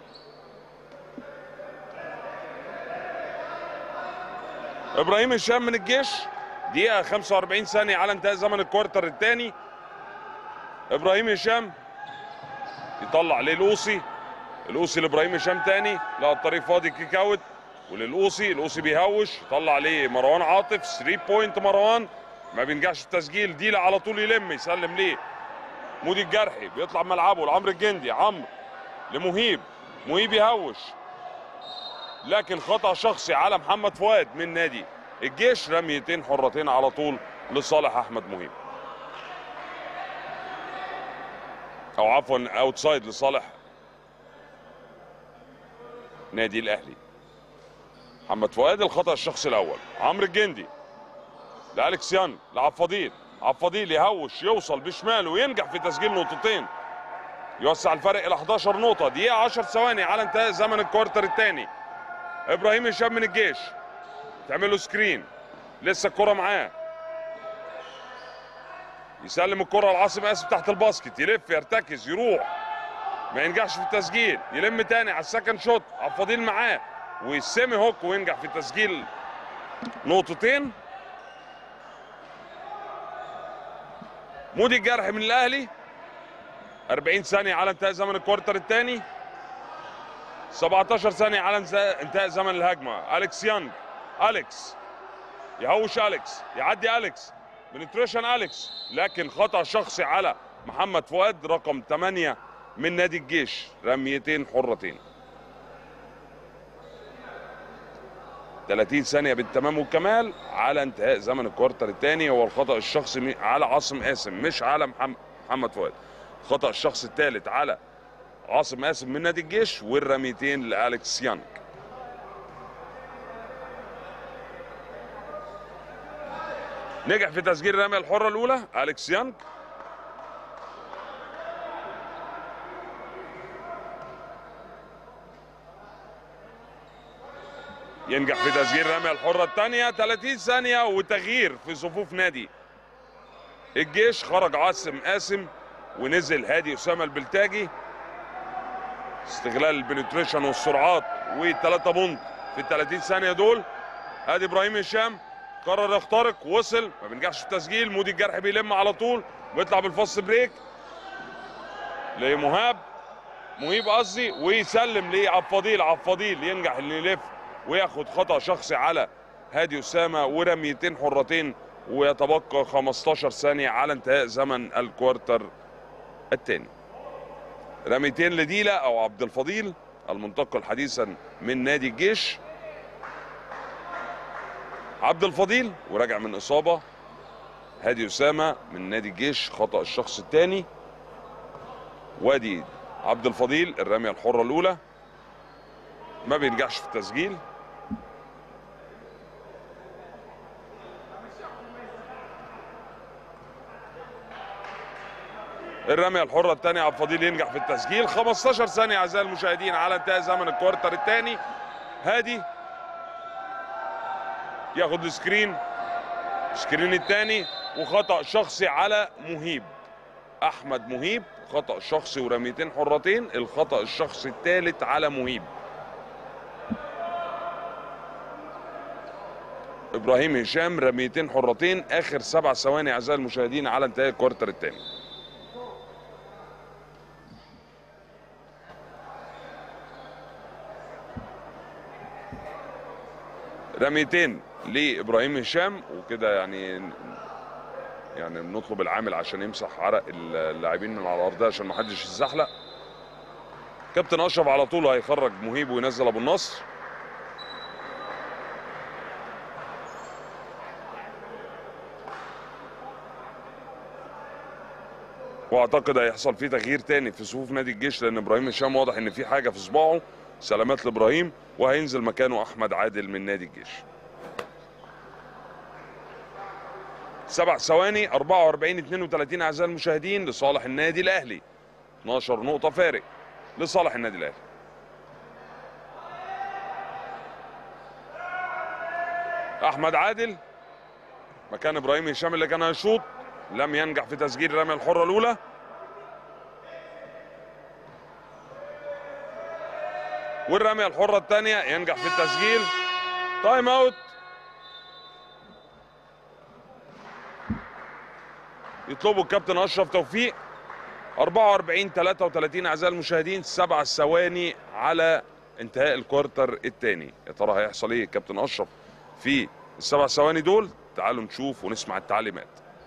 ابراهيم هشام من الجيش دقيقة 45 ثانية على انتهاء زمن الكوارتر الثاني ابراهيم هشام يطلع للوصي القوسي لابراهيم هشام تاني لا الطريق فاضي كيك اوت وللقوسي القوسي بيهوش يطلع ليه مروان عاطف 3 بوينت مروان ما بينجحش في التسجيل ديلا على طول يلم يسلم ليه مودي الجرحي بيطلع ملعبه لعمرو الجندي عمرو لمهيب مهيب يهوش لكن خطا شخصي على محمد فؤاد من نادي الجيش رميتين حرتين على طول لصالح احمد مهيب او عفوا اوتسايد لصالح نادي الاهلي محمد فؤاد الخطا الشخصي الاول عمرو الجندي لالكس يان لعبد فضيل عبد فضيل يهوش يوصل بشماله وينجح في تسجيل نقطتين يوسع الفرق الى 11 نقطه دقيقه 10 ثواني على انتهاء زمن الكوارتر الثاني ابراهيم هشام من الجيش تعمل له سكرين لسه الكره معاه يسلم الكره لعاصم اسف تحت الباسكت يلف يرتكز يروح ما ينجحش في التسجيل يلم تاني على السكند شوت عبد الفضيل معاه ويسمي هوك وينجح في تسجيل نقطتين مودي الجرح من الاهلي 40 ثانيه على انتهاء زمن الكوارتر الثاني 17 ثانيه على انتهاء زمن الهجمه اليكس يانج اليكس يهوش اليكس يعدي اليكس بنتريشن اليكس لكن خطا شخصي على محمد فؤاد رقم 8 من نادي الجيش رميتين حرتين 30 ثانية بالتمام والكمال على انتهاء زمن الكوارتر الثاني هو الخطأ الشخصي على عاصم قاسم مش على محمد فؤاد خطأ الشخص الثالث على عاصم قاسم من نادي الجيش والرميتين لأليكس يانج نجح في تسجيل الرمية الحرة الأولى أليكس يانج ينجح في تسجيل الرمية الحرة الثانية 30 ثانية وتغيير في صفوف نادي الجيش خرج عاصم قاسم ونزل هادي أسامة البلتاجي استغلال البنتريشن والسرعات والثلاثة بونت في ال 30 ثانية دول ادي ابراهيم هشام قرر يخترق وصل ما بينجحش في التسجيل مودي الجرح بيلم على طول ويطلع بالفاست بريك لمهاب مهيب قصدي ويسلم لعبد فضيل عبد فضيل ينجح انه يلف وياخد خطا شخصي على هادي اسامه ورميتين حرتين ويتبقى 15 ثانيه على انتهاء زمن الكوارتر الثاني رميتين لديلا او عبد الفضيل المنتقل حديثا من نادي الجيش عبد الفضيل وراجع من اصابه هادي اسامه من نادي الجيش خطا الشخص الثاني وادي عبد الفضيل الرميه الحره الاولى ما بينجحش في التسجيل الرميه الحره الثانيه عبد الفضيل ينجح في التسجيل 15 ثانيه اعزائي المشاهدين على انتهاء زمن الكوارتر الثاني هادي ياخد السكرين السكرين الثاني وخطا شخصي على مهيب احمد مهيب خطا شخصي ورميتين حرتين الخطا الشخصي الثالث على مهيب ابراهيم هشام رميتين حرتين اخر سبع ثواني اعزائي المشاهدين على انتهاء الكوارتر الثاني رميتين لابراهيم هشام وكده يعني يعني بنطلب العامل عشان يمسح عرق اللاعبين من على الارض عشان ما حدش يتزحلق كابتن اشرف على طول هيخرج مهيب وينزل ابو النصر واعتقد هيحصل فيه تغيير تاني في صفوف نادي الجيش لان ابراهيم هشام واضح ان في حاجه في صباعه سلامات لابراهيم وهينزل مكانه احمد عادل من نادي الجيش سبع ثواني 44 32 اعزائي المشاهدين لصالح النادي الاهلي 12 نقطه فارق لصالح النادي الاهلي احمد عادل مكان ابراهيم هشام اللي كان هيشوط لم ينجح في تسجيل الرميه الحره الاولى والرميه الحره الثانيه ينجح في التسجيل تايم اوت يطلبوا الكابتن اشرف توفيق 44 33 اعزائي المشاهدين سبع ثواني على انتهاء الكوارتر الثاني يا ترى هيحصل ايه الكابتن اشرف في السبع ثواني دول تعالوا نشوف ونسمع التعليمات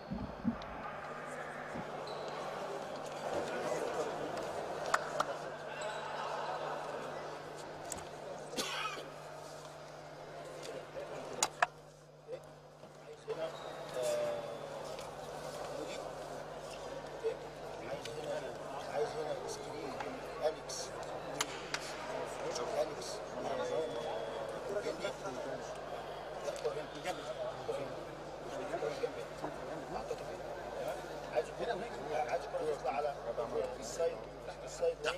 عايز هنا سكرين اليكس اليكس عايز هنا عايز الكرة تطلع على السايد تحت السايد وين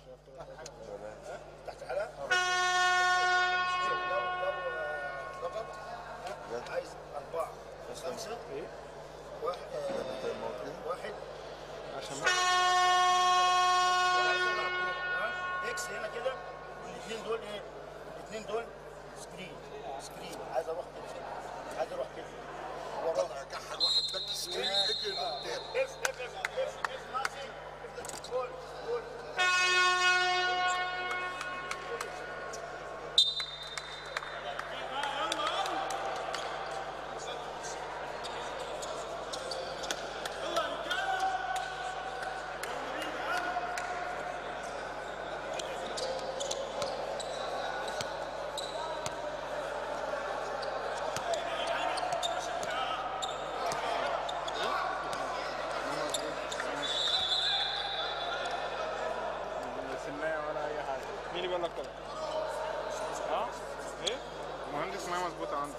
تحت على لو لو ضغط عايز أربعة خمسة واحد واحد اكس هنا كده والاثنين دول ايه؟ الاثنين دول سكرين سكرين عايز اروح كده عايز اروح كده ورا كحل واحد باك سكرين اجري لقدام اف اف اف اف اف ناصي اف جول جول سماعة ولا أي حاجة مين اللي بيقول لك كده؟ ها؟ إيه؟ مهندس ما مظبوطة عندي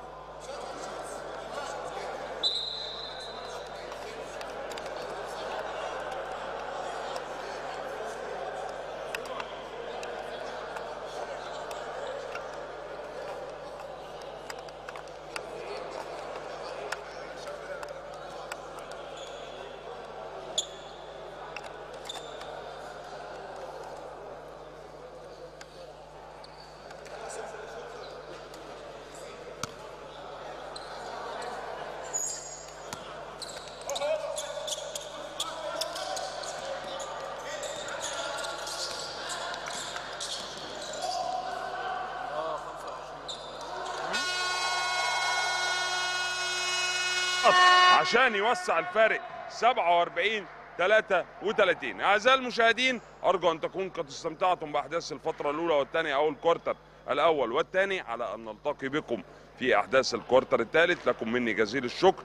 عشان يوسع الفارق 47 33 اعزائي المشاهدين ارجو ان تكون قد استمتعتم باحداث الفتره الاولى والثانيه او الكوارتر الاول والثاني على ان نلتقي بكم في احداث الكوارتر الثالث لكم مني جزيل الشكر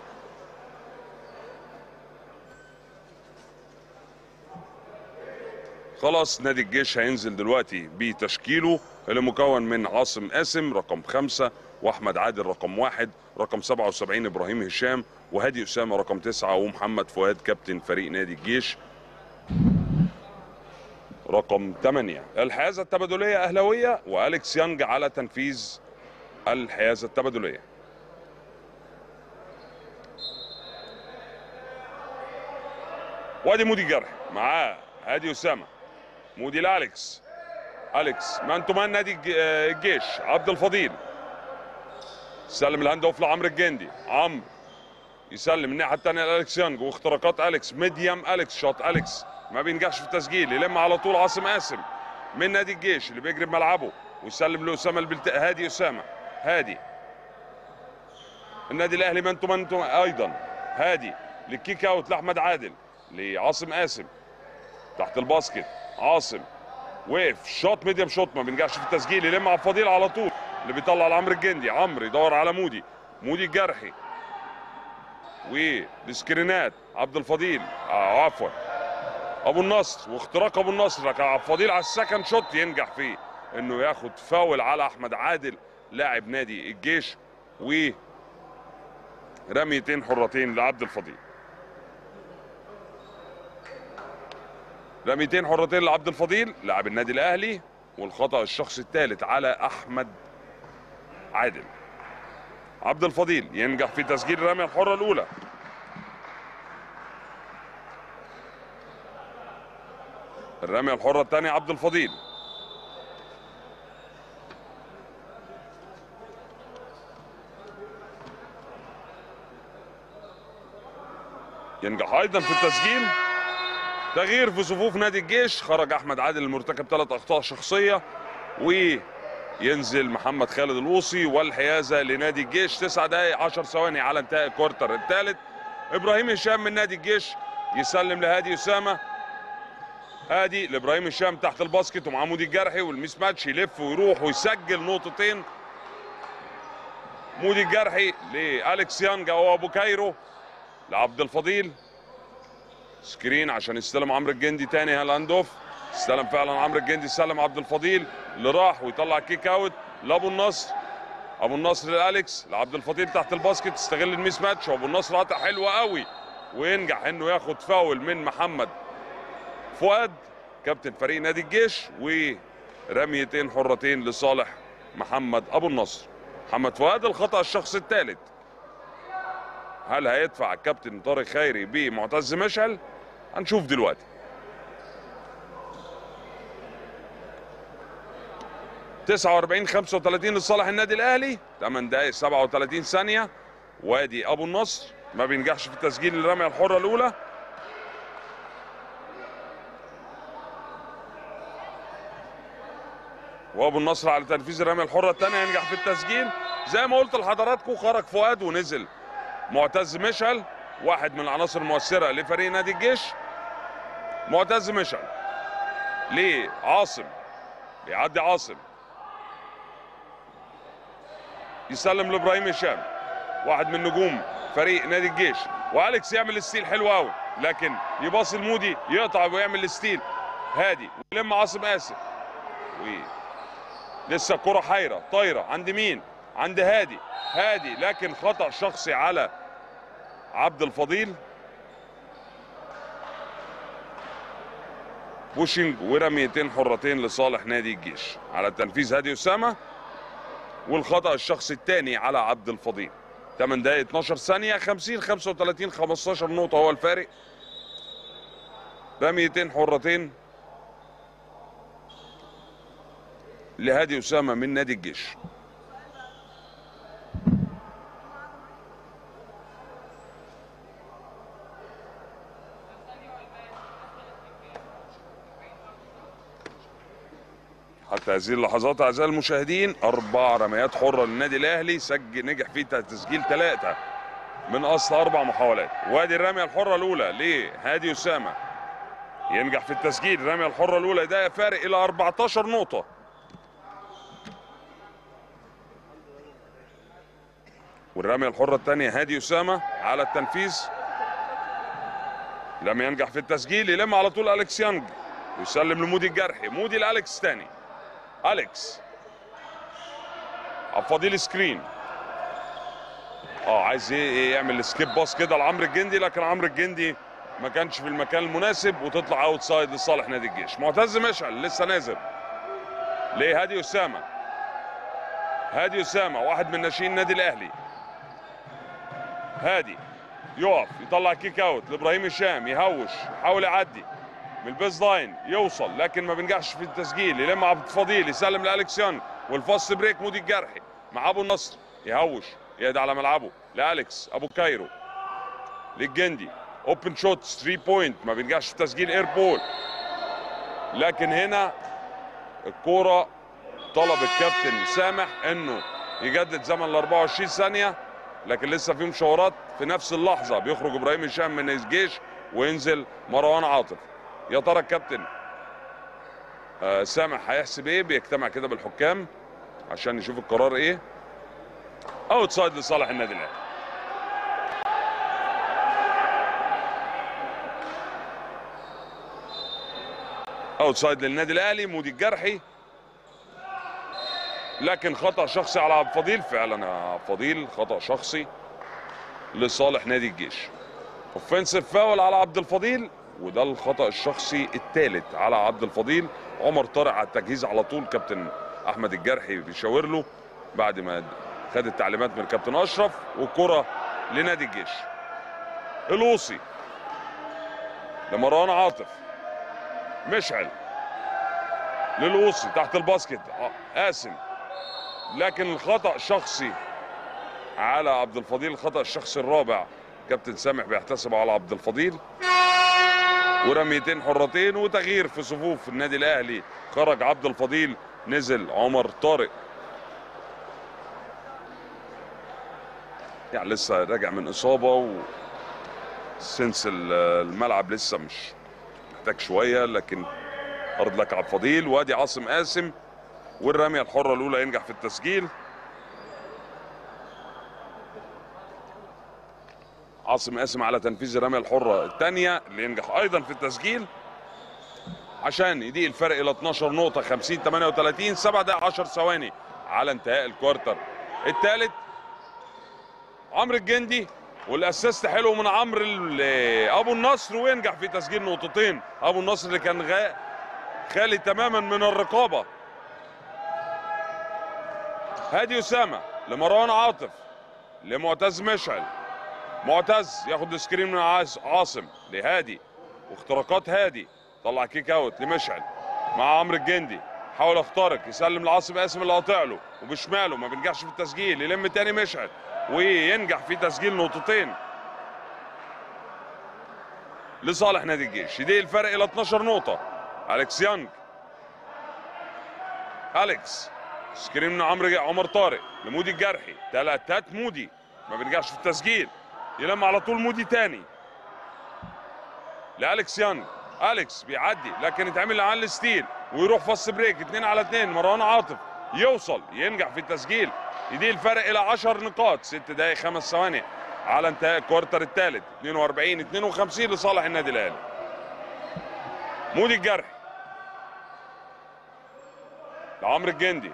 خلاص نادي الجيش هينزل دلوقتي بتشكيله اللي مكون من عاصم قاسم رقم خمسة واحمد عادل رقم واحد رقم 77 ابراهيم هشام وهادي اسامه رقم تسعه ومحمد فؤاد كابتن فريق نادي الجيش رقم 8 الحيازه التبادليه اهلاويه واليكس يانج على تنفيذ الحيازه التبادليه وادي مودي جرح معاه هادي اسامه مودي لالكس اليكس مان تو مان نادي الج- آه، الجيش عبد الفضيل سلم الهاند اوف لعمرو الجندي عمرو يسلم الناحيه الثانيه لالكس يانج واختراقات اليكس ميديم اليكس شوت اليكس ما بينجحش في التسجيل يلم على طول عاصم قاسم من نادي الجيش اللي بيجري بملعبه ويسلم لاسامه البلت... هادي اسامه هادي النادي الاهلي مان تو مان تو- ايضا هادي للكيك اوت لاحمد عادل لعاصم قاسم تحت الباسكت عاصم وقف شوت ميديم شوت ما بينجحش في التسجيل يلم على الفضيل على طول اللي بيطلع لعمرو الجندي عمرو يدور على مودي مودي الجرحي والسكرينات عبد الفضيل آه عفوا ابو النصر واختراق ابو النصر لكن عبد الفضيل على السكند شوت ينجح فيه انه ياخد فاول على احمد عادل لاعب نادي الجيش و رميتين حرتين لعبد الفضيل رميتين حرتين لعبد الفضيل لاعب النادي الاهلي والخطا الشخصي الثالث على احمد عادل عبد الفضيل ينجح في تسجيل الرميه الحره الاولى الرميه الحره الثانيه عبد الفضيل ينجح ايضا في التسجيل تغيير في صفوف نادي الجيش خرج احمد عادل المرتكب ثلاث اخطاء شخصيه وينزل محمد خالد الوصي والحيازه لنادي الجيش تسع دقائق 10 ثواني على انتهاء الكوارتر الثالث ابراهيم هشام من نادي الجيش يسلم لهادي اسامه هادي لابراهيم هشام تحت الباسكت ومع مودي الجرحي والميس ماتش يلف ويروح ويسجل نقطتين مودي الجرحي لالكس يانج او ابو كايرو لعبد الفضيل سكرين عشان يستلم عمرو الجندي تاني هالاند اوف استلم فعلا عمرو الجندي استلم عبد الفضيل اللي راح ويطلع كيك اوت لابو النصر ابو النصر لالكس لعبد الفضيل تحت الباسكت استغل الميس ماتش وابو النصر قطع حلو قوي وينجح انه ياخد فاول من محمد فؤاد كابتن فريق نادي الجيش ورميتين حرتين لصالح محمد ابو النصر محمد فؤاد الخطا الشخصي الثالث هل هيدفع الكابتن طارق خيري بمعتز مشعل هنشوف دلوقتي تسعة واربعين خمسة وتلاتين لصالح النادي الاهلي 8 دقايق 37 ثانية وادي ابو النصر ما بينجحش في تسجيل الرمية الحرة الاولى وابو النصر على تنفيذ الرمية الحرة الثانية ينجح في التسجيل زي ما قلت لحضراتكم خرج فؤاد ونزل معتز مشعل واحد من العناصر المؤثرة لفريق نادي الجيش معتز مشعل لعاصم بيعدي عاصم يسلم لابراهيم هشام واحد من نجوم فريق نادي الجيش واليكس يعمل الستيل حلو قوي لكن يباصي المودي يقطع ويعمل الستيل هادي ويلم عاصم قاسم و لسه الكرة حيرة طايرة عند مين؟ عند هادي هادي لكن خطأ شخصي على عبد الفضيل بوشنج ورميتين حرتين لصالح نادي الجيش على تنفيذ هادي أسامة والخطأ الشخصي الثاني على عبد الفضيل 8 دقائق 12 ثانية 50 35 15 نقطة هو الفارق رميتين حرتين لهادي أسامة من نادي الجيش حتى هذه اللحظات اعزائي المشاهدين اربع رميات حره للنادي الاهلي سجل نجح فيه تسجيل ثلاثه من اصل اربع محاولات وادي الرميه الحره الاولى لهادي اسامه ينجح في التسجيل الرميه الحره الاولى ده فارق الى 14 نقطه والرميه الحره الثانيه هادي اسامه على التنفيذ لم ينجح في التسجيل يلم على طول اليكس يانج ويسلم لمودي الجرحي مودي لالكس تاني اليكس عبد الفضيل سكرين اه عايز ايه يعمل سكيب باص كده لعمرو الجندي لكن عمرو الجندي ما كانش في المكان المناسب وتطلع اوت سايد لصالح نادي الجيش معتز مشعل لسه نازل ليه هادي اسامه هادي اسامه واحد من ناشئين النادي الاهلي هادي يقف يطلع كيك اوت لابراهيم هشام يهوش يحاول يعدي من البيز لاين يوصل لكن ما بينجحش في التسجيل يلم عبد الفضيل يسلم لالكس يانج والفاست بريك مودي الجرحي مع ابو النصر يهوش يهدى على ملعبه لالكس ابو كايرو للجندي اوبن شوت 3 بوينت ما بينجحش في تسجيل اير بول لكن هنا الكوره طلب الكابتن سامح انه يجدد زمن ال 24 ثانيه لكن لسه في مشاورات في نفس اللحظه بيخرج ابراهيم هشام من الجيش وينزل مروان عاطف يا ترى الكابتن آه سامح هيحسب ايه بيجتمع كده بالحكام عشان نشوف القرار ايه اوت سايد لصالح النادي الاهلي اوت سايد للنادي الاهلي مودي الجرحي لكن خطا شخصي على عبد الفضيل فعلا يا عبد الفضيل خطا شخصي لصالح نادي الجيش اوفنسيف فاول على عبد الفضيل وده الخطا الشخصي الثالث على عبد الفضيل عمر طارق على التجهيز على طول كابتن احمد الجرحي بيشاور له بعد ما خد التعليمات من كابتن اشرف والكره لنادي الجيش الوصي لمروان عاطف مشعل للوصي تحت الباسكت قاسم لكن الخطا شخصي على عبد الفضيل الخطا الشخصي الرابع كابتن سامح بيحتسبه على عبد الفضيل ورميتين حرتين وتغيير في صفوف النادي الاهلي خرج عبد الفضيل نزل عمر طارق يعني لسه راجع من اصابه و سنس الملعب لسه مش محتاج شويه لكن ارض لك عبد الفضيل وادي عاصم قاسم والرميه الحره الاولى ينجح في التسجيل عاصم قاسم على تنفيذ الرميه الحره الثانيه اللي ينجح ايضا في التسجيل عشان يضيق الفرق الى 12 نقطه 50 38 7 دقائق 10 ثواني على انتهاء الكوارتر الثالث عمرو الجندي والاسيست حلو من عمرو ابو النصر وينجح في تسجيل نقطتين ابو النصر اللي كان غا خالي تماما من الرقابه هادي اسامه لمروان عاطف لمعتز مشعل معتز ياخد السكرين من عاصم لهادي واختراقات هادي طلع كيك اوت لمشعل مع عمرو الجندي حاول يخترق يسلم لعاصم قاسم اللي قاطع له وبشماله ما بينجحش في التسجيل يلم تاني مشعل وينجح في تسجيل نقطتين لصالح نادي الجيش يضيق الفرق الى 12 نقطه اليكس يانج اليكس سكرين من عمرو عمر طارق لمودي الجرحي تلاتات مودي ما بينجحش في التسجيل يلم على طول مودي تاني لالكس يانج اليكس بيعدي لكن يتعمل على الستيل ويروح فاست بريك اتنين على اتنين مروان عاطف يوصل ينجح في التسجيل يضيق الفرق الى 10 نقاط ست دقائق خمس ثواني على انتهاء الكوارتر الثالث 42 52 لصالح النادي الاهلي مودي الجرح لعمرو الجندي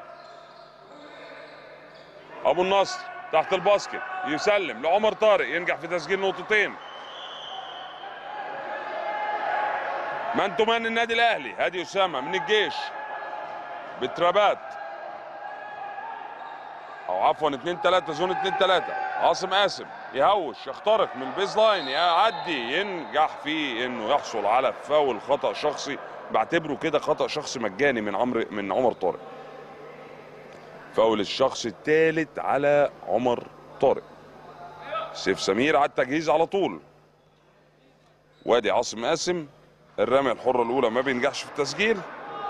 ابو النصر تحت الباسكت يسلم لعمر طارق ينجح في تسجيل نقطتين مان تو مان النادي الاهلي هادي اسامه من الجيش بالترابات او عفوا 2 3 زون 2 3 عاصم قاسم يهوش يخترق من البيز لاين يعدي ينجح في انه يحصل على فاول خطا شخصي بعتبره كده خطا شخصي مجاني من عمرو من عمر طارق فاول الشخص الثالث على عمر طارق سيف سمير على التجهيز على طول وادي عاصم قاسم الرميه الحره الاولى ما بينجحش في التسجيل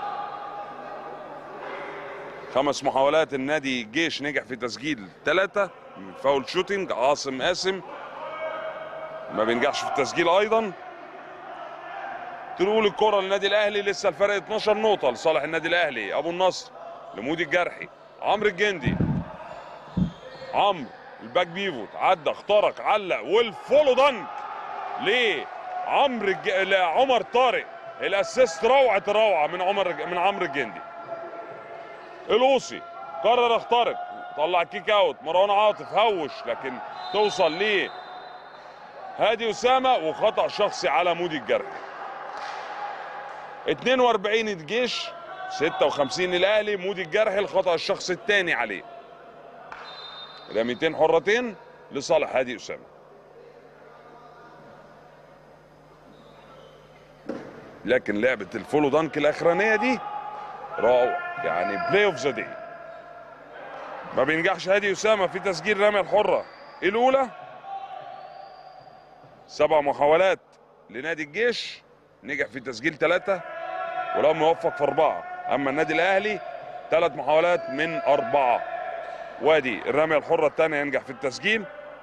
خمس محاولات النادي الجيش نجح في تسجيل ثلاثة فاول شوتينج عاصم قاسم ما بينجحش في التسجيل ايضا تقول الكرة للنادي الاهلي لسه الفرق 12 نقطة لصالح النادي الاهلي ابو النصر لمودي الجرحي عمرو الجندي عمرو الباك بيفوت عدى اخترق علق والفولو دنك ليه عمرو الج... لا عمر طارق الاسيست روعه روعه من عمر من عمرو الجندي الوصي قرر اخترق طلع كيك اوت مروان عاطف هوش لكن توصل ليه هادي اسامه وخطا شخصي على مودي الجرح 42 الجيش 56 الاهلي مودي الجرح الخطا الشخصي الثاني عليه رميتين حرتين لصالح هادي اسامه لكن لعبه الفولو دانك الاخرانيه دي روعه يعني بلاي اوف ذا داي ما بينجحش هادي اسامه في تسجيل رمي الحره الاولى سبع محاولات لنادي الجيش نجح في تسجيل ثلاثه ولم يوفق في اربعه اما النادي الاهلي ثلاث محاولات من اربعه وادي الرميه الحره الثانيه ينجح في التسجيل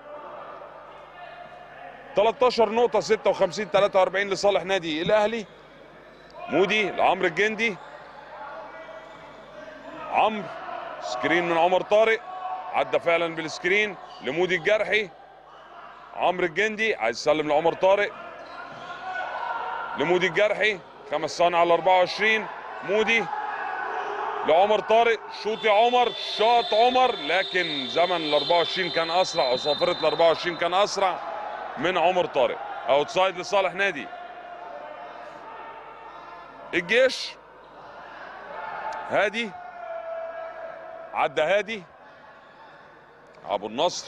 13 نقطة 56 43 لصالح نادي الأهلي مودي لعمرو الجندي عمرو سكرين من عمر طارق عدى فعلا بالسكرين لمودي الجرحي عمرو الجندي عايز يسلم لعمر طارق لمودي الجرحي خمس ثواني على 24 مودي لعمر طارق شوط يا عمر شاط عمر لكن زمن ال 24 كان اسرع وصافره ال 24 كان اسرع من عمر طارق اوتسايد لصالح نادي الجيش هادي عدى هادي ابو النصر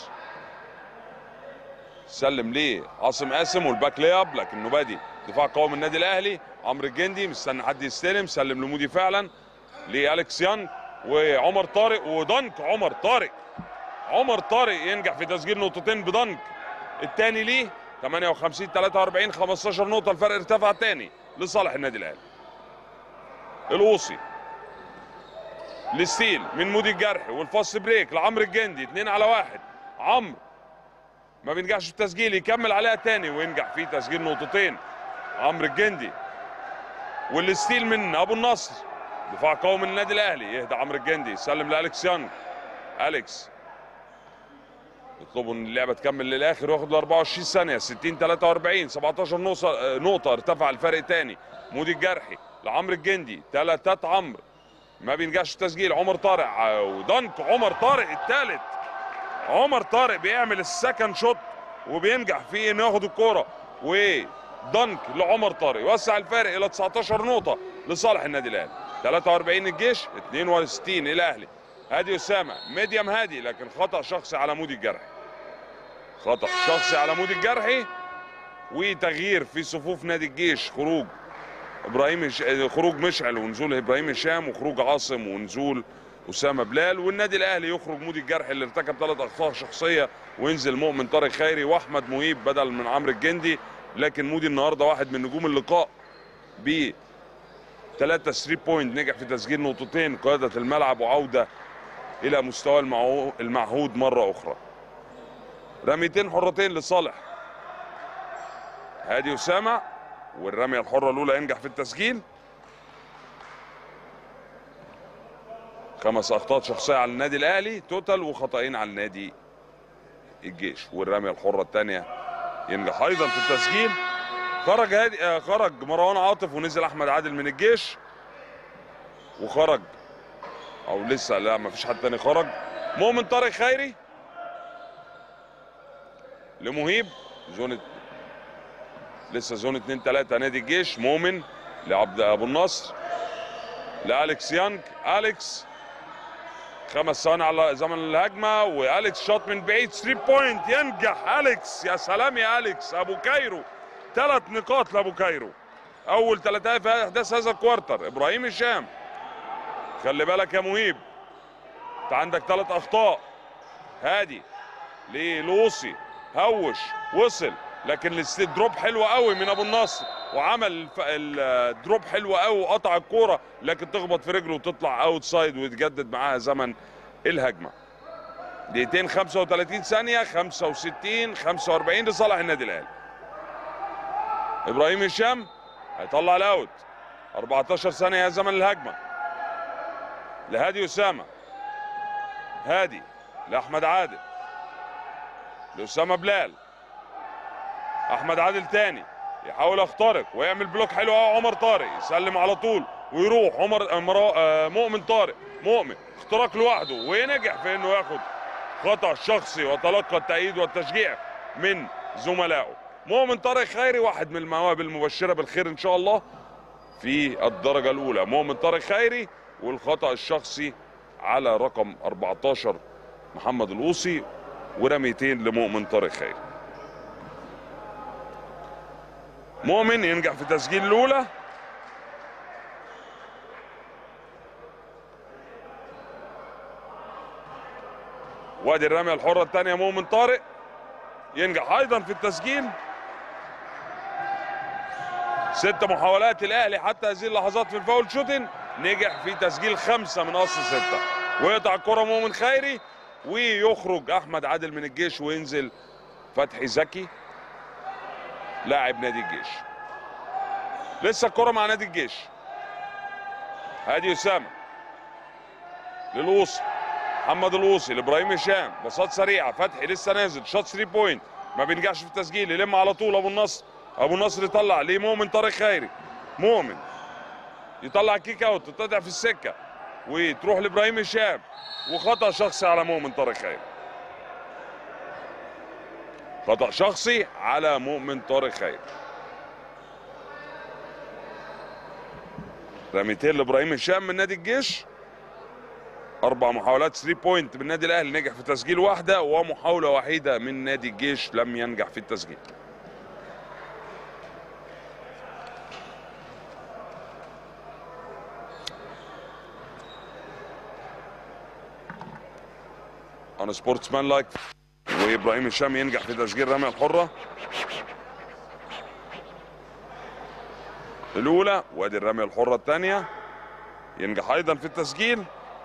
سلم ليه عاصم قاسم والباك لياب لكنه بادي دفاع قوي من النادي الاهلي عمرو الجندي مستني حد يستلم سلم لمودي فعلا لالكس يانج وعمر طارق ودنك عمر طارق عمر طارق ينجح في تسجيل نقطتين بدنك الثاني ليه 58 43 15 نقطه الفرق ارتفع تاني لصالح النادي الاهلي الوصي للستيل من مودي الجرحي والفاست بريك لعمرو الجندي اتنين على واحد عمرو ما بينجحش في التسجيل يكمل عليها تاني وينجح في تسجيل نقطتين عمرو الجندي والستيل من ابو النصر دفاع قوي من النادي الاهلي يهدى عمرو الجندي يسلم لالكس يانج اليكس يطلبوا ان اللعبه تكمل للاخر واخد ال 24 ثانيه 60 43 17 نقطه نقطه ارتفع الفرق تاني مودي الجرحي لعمرو الجندي ثلاثات عمرو ما بينجحش التسجيل عمر طارق ع- ودنك عمر طارق الثالث عمر طارق بيعمل السكند شوت وبينجح في انه ياخد الكوره ودنك لعمر طارق يوسع الفارق الى 19 نقطه لصالح النادي الاهلي 43 الجيش 62 الاهلي هادي اسامه ميديم هادي لكن خطا شخصي على مودي الجرحي خطا شخصي على مودي الجرحي وتغيير في صفوف نادي الجيش خروج ابراهيم هش... خروج مشعل ونزول ابراهيم هشام وخروج عاصم ونزول اسامه بلال والنادي الاهلي يخرج مودي الجرح اللي ارتكب ثلاث اخطاء شخصيه وينزل مؤمن طارق خيري واحمد مهيب بدل من عمرو الجندي لكن مودي النهارده واحد من نجوم اللقاء ب 3 3 بوينت نجح في تسجيل نقطتين قياده الملعب وعوده الى مستوى المعو... المعهود مره اخرى رميتين حرتين لصالح هادي اسامه والرميه الحره الاولى ينجح في التسجيل خمس اخطاء شخصيه على النادي الاهلي توتال وخطأين على النادي الجيش والرميه الحره الثانيه ينجح ايضا في التسجيل خرج هادي آه خرج مروان عاطف ونزل احمد عادل من الجيش وخرج او لسه لا ما فيش حد تاني خرج مؤمن طارق خيري لمهيب زون لسه زون 2 3 نادي الجيش مؤمن لعبد ابو النصر لالكس يانج اليكس خمس ثواني على زمن الهجمه واليكس شاط من بعيد 3 بوينت ينجح اليكس يا سلام يا اليكس ابو كايرو ثلاث نقاط لابو كايرو اول ثلاثه في احداث هذا الكوارتر ابراهيم هشام خلي بالك يا مهيب انت عندك ثلاث اخطاء هادي للوصي هوش وصل لكن الدروب حلو قوي من ابو النصر وعمل الف- الدروب حلو قوي وقطع الكوره لكن تخبط في رجله وتطلع اوت سايد ويتجدد معاها زمن الهجمه دقيقتين 35 ثانيه 65 45 لصالح النادي الاهلي ابراهيم هشام هيطلع الاوت 14 ثانيه يا زمن الهجمه لهادي اسامه هادي لاحمد عادل لاسامه بلال احمد عادل تاني يحاول يخترق ويعمل بلوك حلو قوي عمر طارق يسلم على طول ويروح عمر آه، مرا- آه، مؤمن طارق مؤمن اختراق لوحده ونجح في انه ياخد خطا شخصي وتلقى التأييد والتشجيع من زملائه مؤمن طارق خيري واحد من المواهب المبشره بالخير ان شاء الله في الدرجه الاولى مؤمن طارق خيري والخطا الشخصي على رقم 14 محمد الوصي ورميتين لمؤمن طارق خيري مؤمن ينجح في تسجيل الاولى وادي الرميه الحره الثانيه مؤمن طارق ينجح ايضا في التسجيل ست محاولات الاهلي حتى هذه اللحظات في الفاول شوتن نجح في تسجيل خمسه من اصل سته ويقطع الكره مؤمن خيري ويخرج احمد عادل من الجيش وينزل فتحي زكي لاعب نادي الجيش لسه الكره مع نادي الجيش هادي اسامه للوصي محمد الوصي لابراهيم هشام باصات سريعه فتحي لسه نازل شوت 3 بوينت ما بينجحش في التسجيل يلم على طول ابو النصر ابو النصر يطلع لمؤمن طارق خيري مؤمن يطلع كيك اوت تتقطع في السكه وتروح لابراهيم هشام وخطا شخصي على مؤمن طارق خيري خطا شخصي على مؤمن طارق خيري رميتين لابراهيم هشام من نادي الجيش اربع محاولات 3 بوينت من النادي الاهلي نجح في تسجيل واحده ومحاوله وحيده من نادي الجيش لم ينجح في التسجيل انا سبورتس مان لايك وابراهيم هشام ينجح في تسجيل الرميه الحره الاولى وادي الرميه الحره الثانيه ينجح ايضا في التسجيل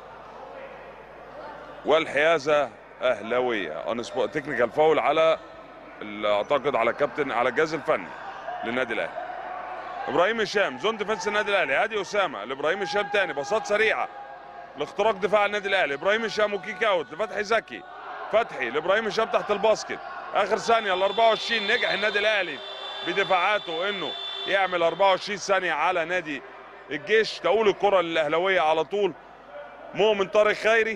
والحيازه اهلاويه انا تكنيكال فاول على ال- اعتقد على كابتن على الجهاز الفني للنادي الاهلي ابراهيم هشام زون ديفنس النادي الاهلي هادي اسامه لابراهيم هشام تاني باصات سريعه لاختراق دفاع النادي الاهلي ابراهيم هشام وكيك اوت لفتحي زكي فتحي لابراهيم هشام تحت الباسكت اخر ثانيه ال 24 نجح النادي الاهلي بدفاعاته انه يعمل 24 ثانيه على نادي الجيش تقول الكره للاهلاويه على طول مؤمن طارق خيري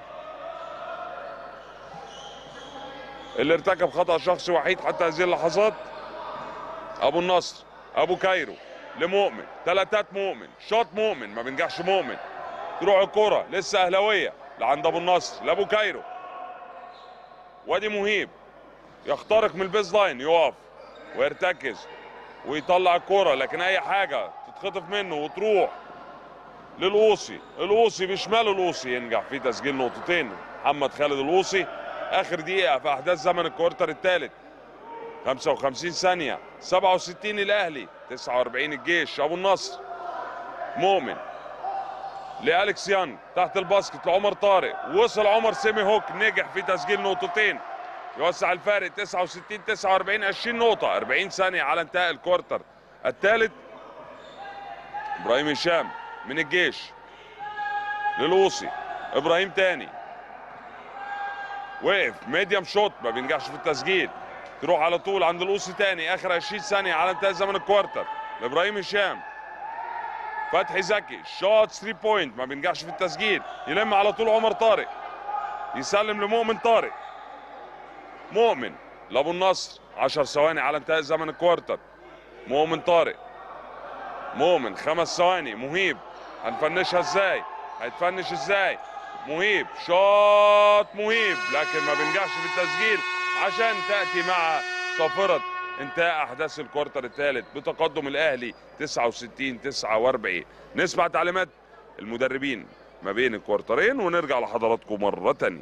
اللي ارتكب خطا شخصي وحيد حتى هذه اللحظات ابو النصر ابو كايرو لمؤمن ثلاثات مؤمن شوط مؤمن ما بينجحش مؤمن تروح الكرة لسه اهلاويه لعند ابو النصر لابو كايرو وادي مهيب يخترق من البيز لاين يقف ويرتكز ويطلع الكرة لكن اي حاجه تتخطف منه وتروح للوصي الوصي بشماله الوصي ينجح في تسجيل نقطتين محمد خالد الوصي اخر دقيقه في احداث زمن الكوارتر الثالث 55 ثانيه 67 الاهلي 49 الجيش ابو النصر مؤمن لأليكس يانج تحت الباسكت لعمر طارق وصل عمر سيمي هوك نجح في تسجيل نقطتين يوسع الفارق 69 49 20 نقطة 40 ثانية على انتهاء الكوارتر الثالث ابراهيم هشام من الجيش للوصي ابراهيم تاني وقف ميديم شوت ما بينجحش في التسجيل تروح على طول عند القوسي تاني اخر 20 ثانيه على انتهاء زمن الكوارتر لابراهيم هشام فتحي زكي شوت 3 بوينت ما بينجحش في التسجيل يلم على طول عمر طارق يسلم لمؤمن طارق مؤمن لابو النصر 10 ثواني على انتهاء زمن الكوارتر مؤمن طارق مؤمن خمس ثواني مهيب هنفنشها ازاي هيتفنش ازاي مهيب شوت مهيب لكن ما بينجحش في التسجيل عشان تاتي مع صافره انتهاء احداث الكوارتر الثالث بتقدم الاهلي 69 49 نسمع تعليمات المدربين ما بين الكوارترين ونرجع لحضراتكم مره تانية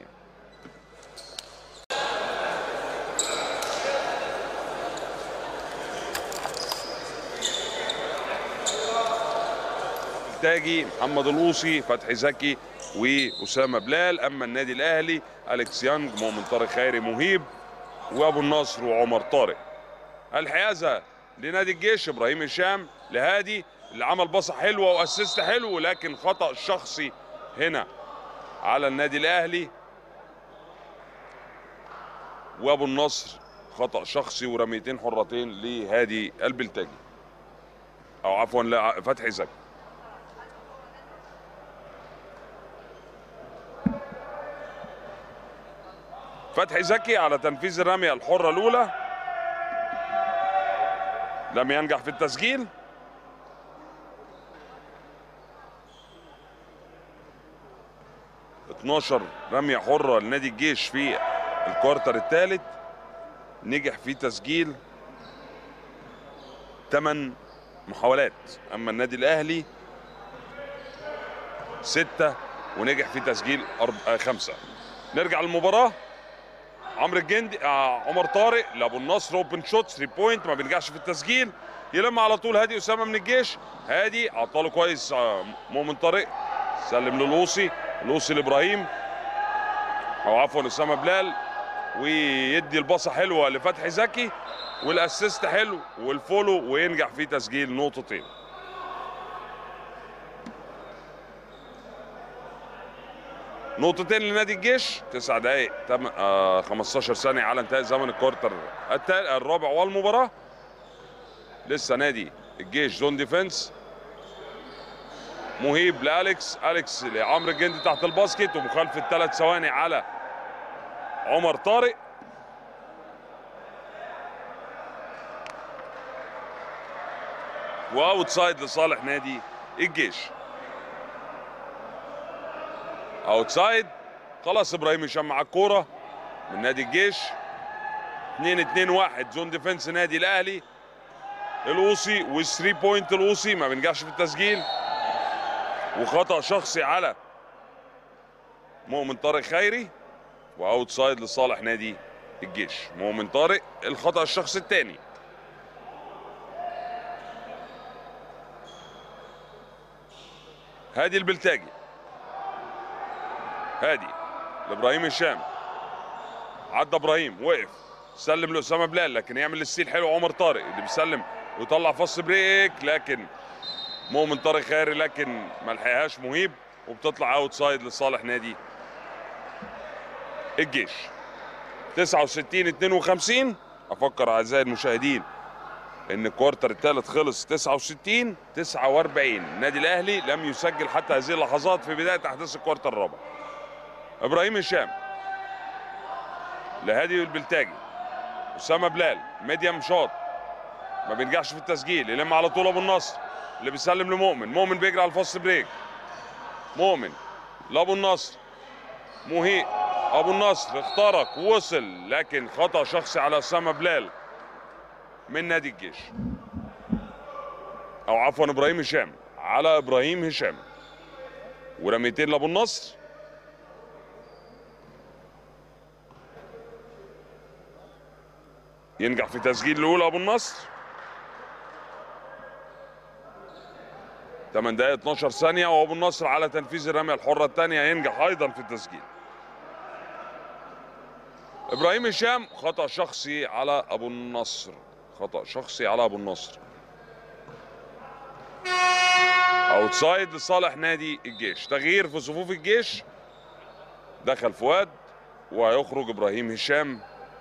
تاجي محمد الوصي فتحي زكي واسامه بلال اما النادي الاهلي اليكس يانج مؤمن طارق خيري مهيب وابو النصر وعمر طارق الحيازه لنادي الجيش ابراهيم هشام لهادي اللي عمل باصه حلوه واسيست حلو لكن خطا شخصي هنا على النادي الاهلي وابو النصر خطا شخصي ورميتين حرتين لهادي البلتاجي او عفوا لا فتحي زكي فتحي زكي على تنفيذ الرميه الحره الاولى لم ينجح في التسجيل اتناشر رمية حرة لنادي الجيش في الكوارتر الثالث نجح في تسجيل 8 محاولات اما النادي الاهلي ستة ونجح في تسجيل أرب... آه خمسة نرجع للمباراة عمرو الجندي آه عمر طارق لابو النصر اوبن شوت 3 بوينت ما بينجحش في التسجيل يلم على طول هادي اسامه من الجيش هادي عطاله كويس آه مؤمن طارق سلم للوصي لوصي لابراهيم او عفوا اسامه بلال ويدي الباصه حلوه لفتحي زكي والاسيست حلو والفولو وينجح في تسجيل نقطتين نقطتين لنادي الجيش تسع دقائق تم... آه 15 ثانية على انتهاء زمن الكوارتر التال... الرابع والمباراة لسه نادي الجيش زون ديفنس مهيب لأليكس أليكس لعمرو الجندي تحت الباسكت ومخالفة ثلاث ثواني على عمر طارق واوت سايد لصالح نادي الجيش اوت سايد خلاص ابراهيم هشام مع الكوره من نادي الجيش 2 2 1 زون ديفنس نادي الاهلي الوصي والثري بوينت الوصي ما بينجحش في التسجيل وخطا شخصي على مؤمن طارق خيري واوت سايد لصالح نادي الجيش مؤمن طارق الخطا الشخصي الثاني هادي البلتاجي هادي لابراهيم هشام عدى ابراهيم وقف سلم لاسامه بلال لكن يعمل الستيل حلو عمر طارق اللي بيسلم ويطلع فص بريك لكن مؤمن طارق خيري لكن ما لحقهاش مهيب وبتطلع اوت سايد لصالح نادي الجيش 69 52 افكر اعزائي المشاهدين ان الكوارتر الثالث خلص 69 49 النادي الاهلي لم يسجل حتى هذه اللحظات في بدايه احداث الكوارتر الرابع ابراهيم هشام لهادي البلتاجي اسامه بلال ميديم شوت ما بينجحش في التسجيل يلم على طول ابو النصر اللي بيسلم لمؤمن مؤمن بيجري على الفاست بريك مؤمن لابو النصر مهي ابو النصر اخترق وصل لكن خطا شخصي على اسامه بلال من نادي الجيش او عفوا ابراهيم هشام على ابراهيم هشام ورميتين لابو النصر ينجح في تسجيل الاولى ابو النصر 8 دقائق 12 ثانية وابو النصر على تنفيذ الرمية الحرة الثانية ينجح ايضا في التسجيل ابراهيم هشام خطأ شخصي على ابو النصر خطأ شخصي على ابو النصر اوتسايد لصالح نادي الجيش تغيير في صفوف الجيش دخل فؤاد وهيخرج ابراهيم هشام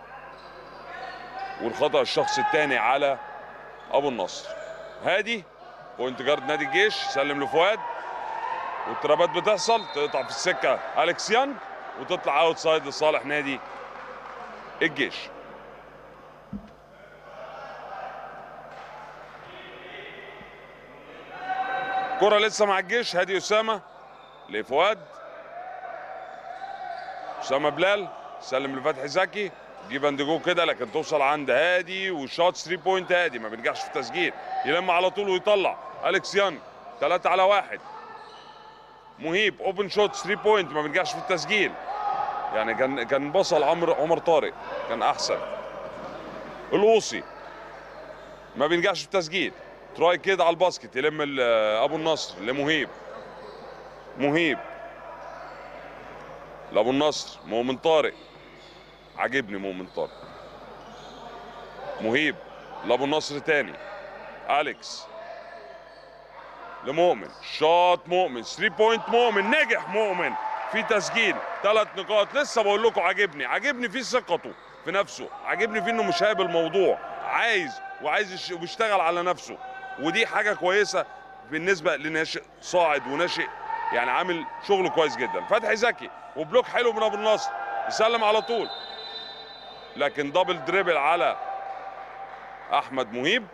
والخطأ الشخصي الثاني على ابو النصر هادي بوينت جارد نادي الجيش سلم لفؤاد والترابات بتحصل تقطع في السكه اليكس يانج وتطلع اوت سايد لصالح نادي الجيش كرة لسه مع الجيش هادي اسامه لفؤاد اسامه بلال سلم لفتحي زكي جيب اند جو كده لكن توصل عند هادي وشوت 3 بوينت هادي ما بينجحش في التسجيل يلم على طول ويطلع اليكس يانج 3 على واحد مهيب اوبن شوت 3 بوينت ما بينجحش في التسجيل يعني كان كان بصل عمر عمر طارق كان احسن الوصي ما بينجحش في التسجيل تراي كده على الباسكت يلم ال- ابو النصر لمهيب مهيب لابو النصر مؤمن طارق عاجبني مؤمن طارق مهيب لابو النصر تاني اليكس لمؤمن شاط مؤمن 3 بوينت مؤمن نجح مؤمن في تسجيل ثلاث نقاط لسه بقول لكم عاجبني عاجبني في ثقته في نفسه عاجبني فيه انه مش هايب الموضوع عايز وعايز يش- ويشتغل على نفسه ودي حاجه كويسه بالنسبه لناشئ صاعد وناشئ يعني عامل شغل كويس جدا فتحي زكي وبلوك حلو من ابو النصر يسلم على طول لكن دبل دريبل على احمد مهيب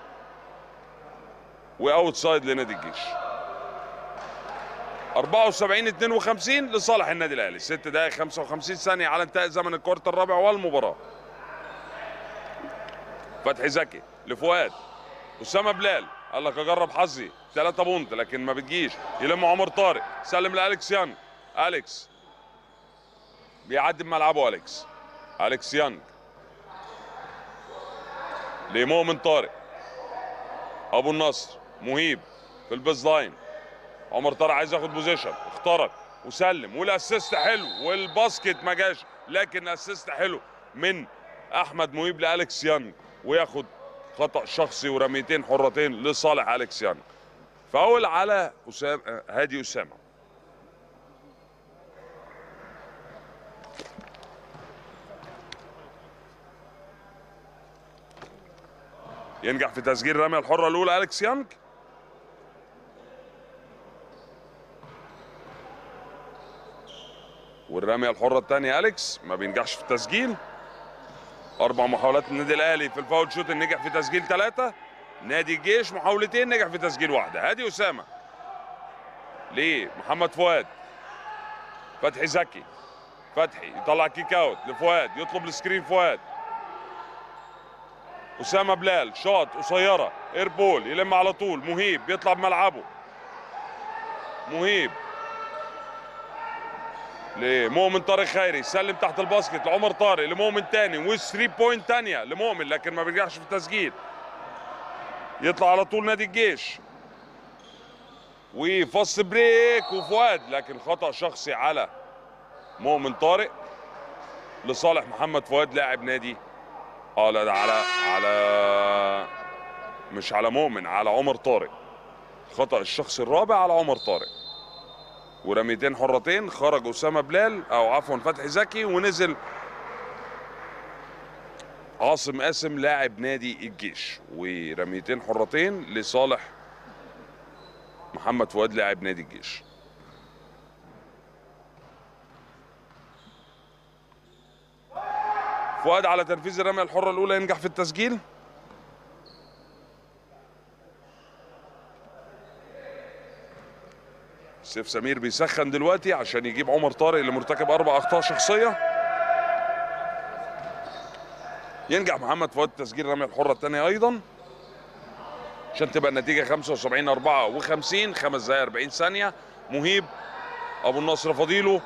واوت سايد لنادي الجيش 74 52 لصالح النادي الاهلي 6 دقائق 55 ثانيه على انتهاء زمن الكوارت الرابع والمباراه فتحي زكي لفؤاد اسامه بلال قال لك اجرب حظي 3 بونت لكن ما بتجيش يلم عمر طارق سلم لالكس يانج اليكس بيعدي بملعبه اليكس اليكس يانج لمؤمن طارق ابو النصر مهيب في البيز لاين عمر طارق عايز ياخد بوزيشن اخترق وسلم والاسيست حلو والباسكت ما جاش لكن اسيست حلو من احمد مهيب لالكس يانج وياخد خطا شخصي ورميتين حرتين لصالح اليكس يانج فاول على اسامه هادي اسامه ينجح في تسجيل الرميه الحره الاولى اليكس يانج والرميه الحره الثانيه اليكس ما بينجحش في التسجيل اربع محاولات النادي الاهلي في الفاول شوت نجح في تسجيل ثلاثه نادي الجيش محاولتين نجح في تسجيل واحده هادي اسامه ليه محمد فؤاد فتحي زكي فتحي يطلع كيك اوت لفؤاد يطلب السكرين فؤاد اسامه بلال شاط قصيره ايربول يلم على طول مهيب بيطلع بملعبه مهيب لمؤمن طارق خيري سلم تحت الباسكت لعمر طارق لمؤمن تاني وثري بوينت تانية لمؤمن لكن ما بينجحش في التسجيل يطلع على طول نادي الجيش وفص بريك وفؤاد لكن خطأ شخصي على مؤمن طارق لصالح محمد فؤاد لاعب نادي اه لا ده على على مش على مؤمن على عمر طارق خطأ الشخص الرابع على عمر طارق ورميتين حرتين خرج اسامه بلال او عفوا فتحي زكي ونزل عاصم قاسم لاعب نادي الجيش ورميتين حرتين لصالح محمد فؤاد لاعب نادي الجيش فؤاد على تنفيذ الرميه الحره الاولى ينجح في التسجيل سيف سمير بيسخن دلوقتي عشان يجيب عمر طارق اللي مرتكب اربع اخطاء شخصيه ينجح محمد فؤاد تسجيل الرميه الحره الثانيه ايضا عشان تبقى النتيجه 75 54 خمس دقائق 40 ثانيه مهيب ابو النصر فضيله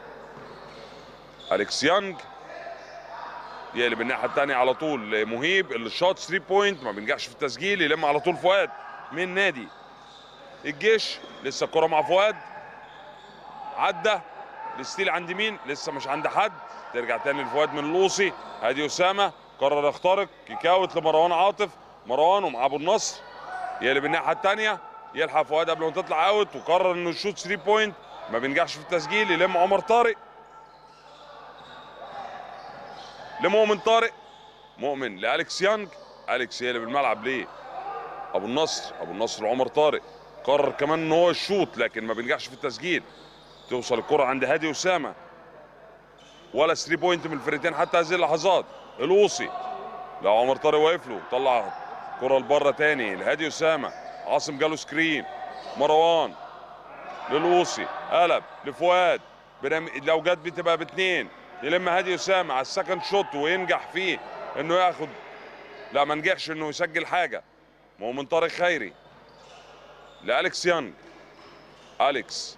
اليكس يانج يقلب الناحيه الثانيه على طول لمهيب اللي شاط 3 بوينت ما بينجحش في التسجيل يلم على طول فؤاد من نادي الجيش لسه الكره مع فؤاد عدى الستيل عند مين لسه مش عند حد ترجع تاني لفؤاد من لوصي هادي اسامه قرر يخترق كيك اوت لمروان عاطف مروان ومع ابو النصر يقلب الناحيه الثانيه يلحق فؤاد قبل ما تطلع اوت وقرر انه يشوط 3 بوينت ما بينجحش في التسجيل يلم عمر طارق لمؤمن طارق مؤمن لالكس يانج اليكس يقلب الملعب ليه ابو النصر ابو النصر وعمر طارق قرر كمان ان هو يشوط لكن ما بينجحش في التسجيل توصل الكره عند هادي اسامه ولا 3 بوينت من الفرقتين حتى هذه اللحظات الوصي لا عمر طارق واقف له طلع كره لبره تاني لهادي اسامه عاصم جاله سكرين مروان للوصي قلب لفؤاد برم... لو جت بتبقى باثنين يلم هادي اسامه على السكند شوت وينجح فيه انه ياخد لا ما نجحش انه يسجل حاجه مؤمن طارق خيري لأليكس يانج أليكس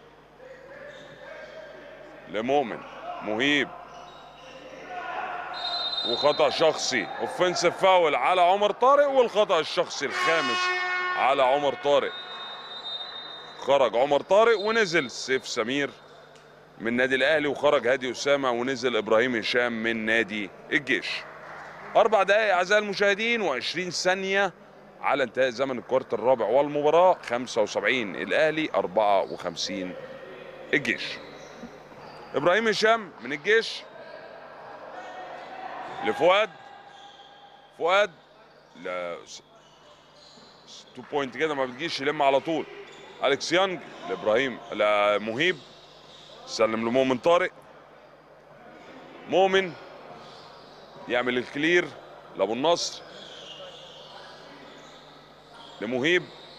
لمؤمن مهيب وخطأ شخصي اوفنسيف فاول على عمر طارق والخطأ الشخصي الخامس على عمر طارق خرج عمر طارق ونزل سيف سمير من نادي الاهلي وخرج هادي اسامه ونزل ابراهيم هشام من نادي الجيش اربع دقائق اعزائي المشاهدين و20 ثانيه على انتهاء زمن الكوارت الرابع والمباراة 75 الأهلي 54 الجيش إبراهيم هشام من الجيش لفؤاد فؤاد لا 2 بوينت كده ما بتجيش يلم على طول اليكس يانج لابراهيم لمهيب سلم لمؤمن طارق مؤمن يعمل الكلير لابو النصر لمهيب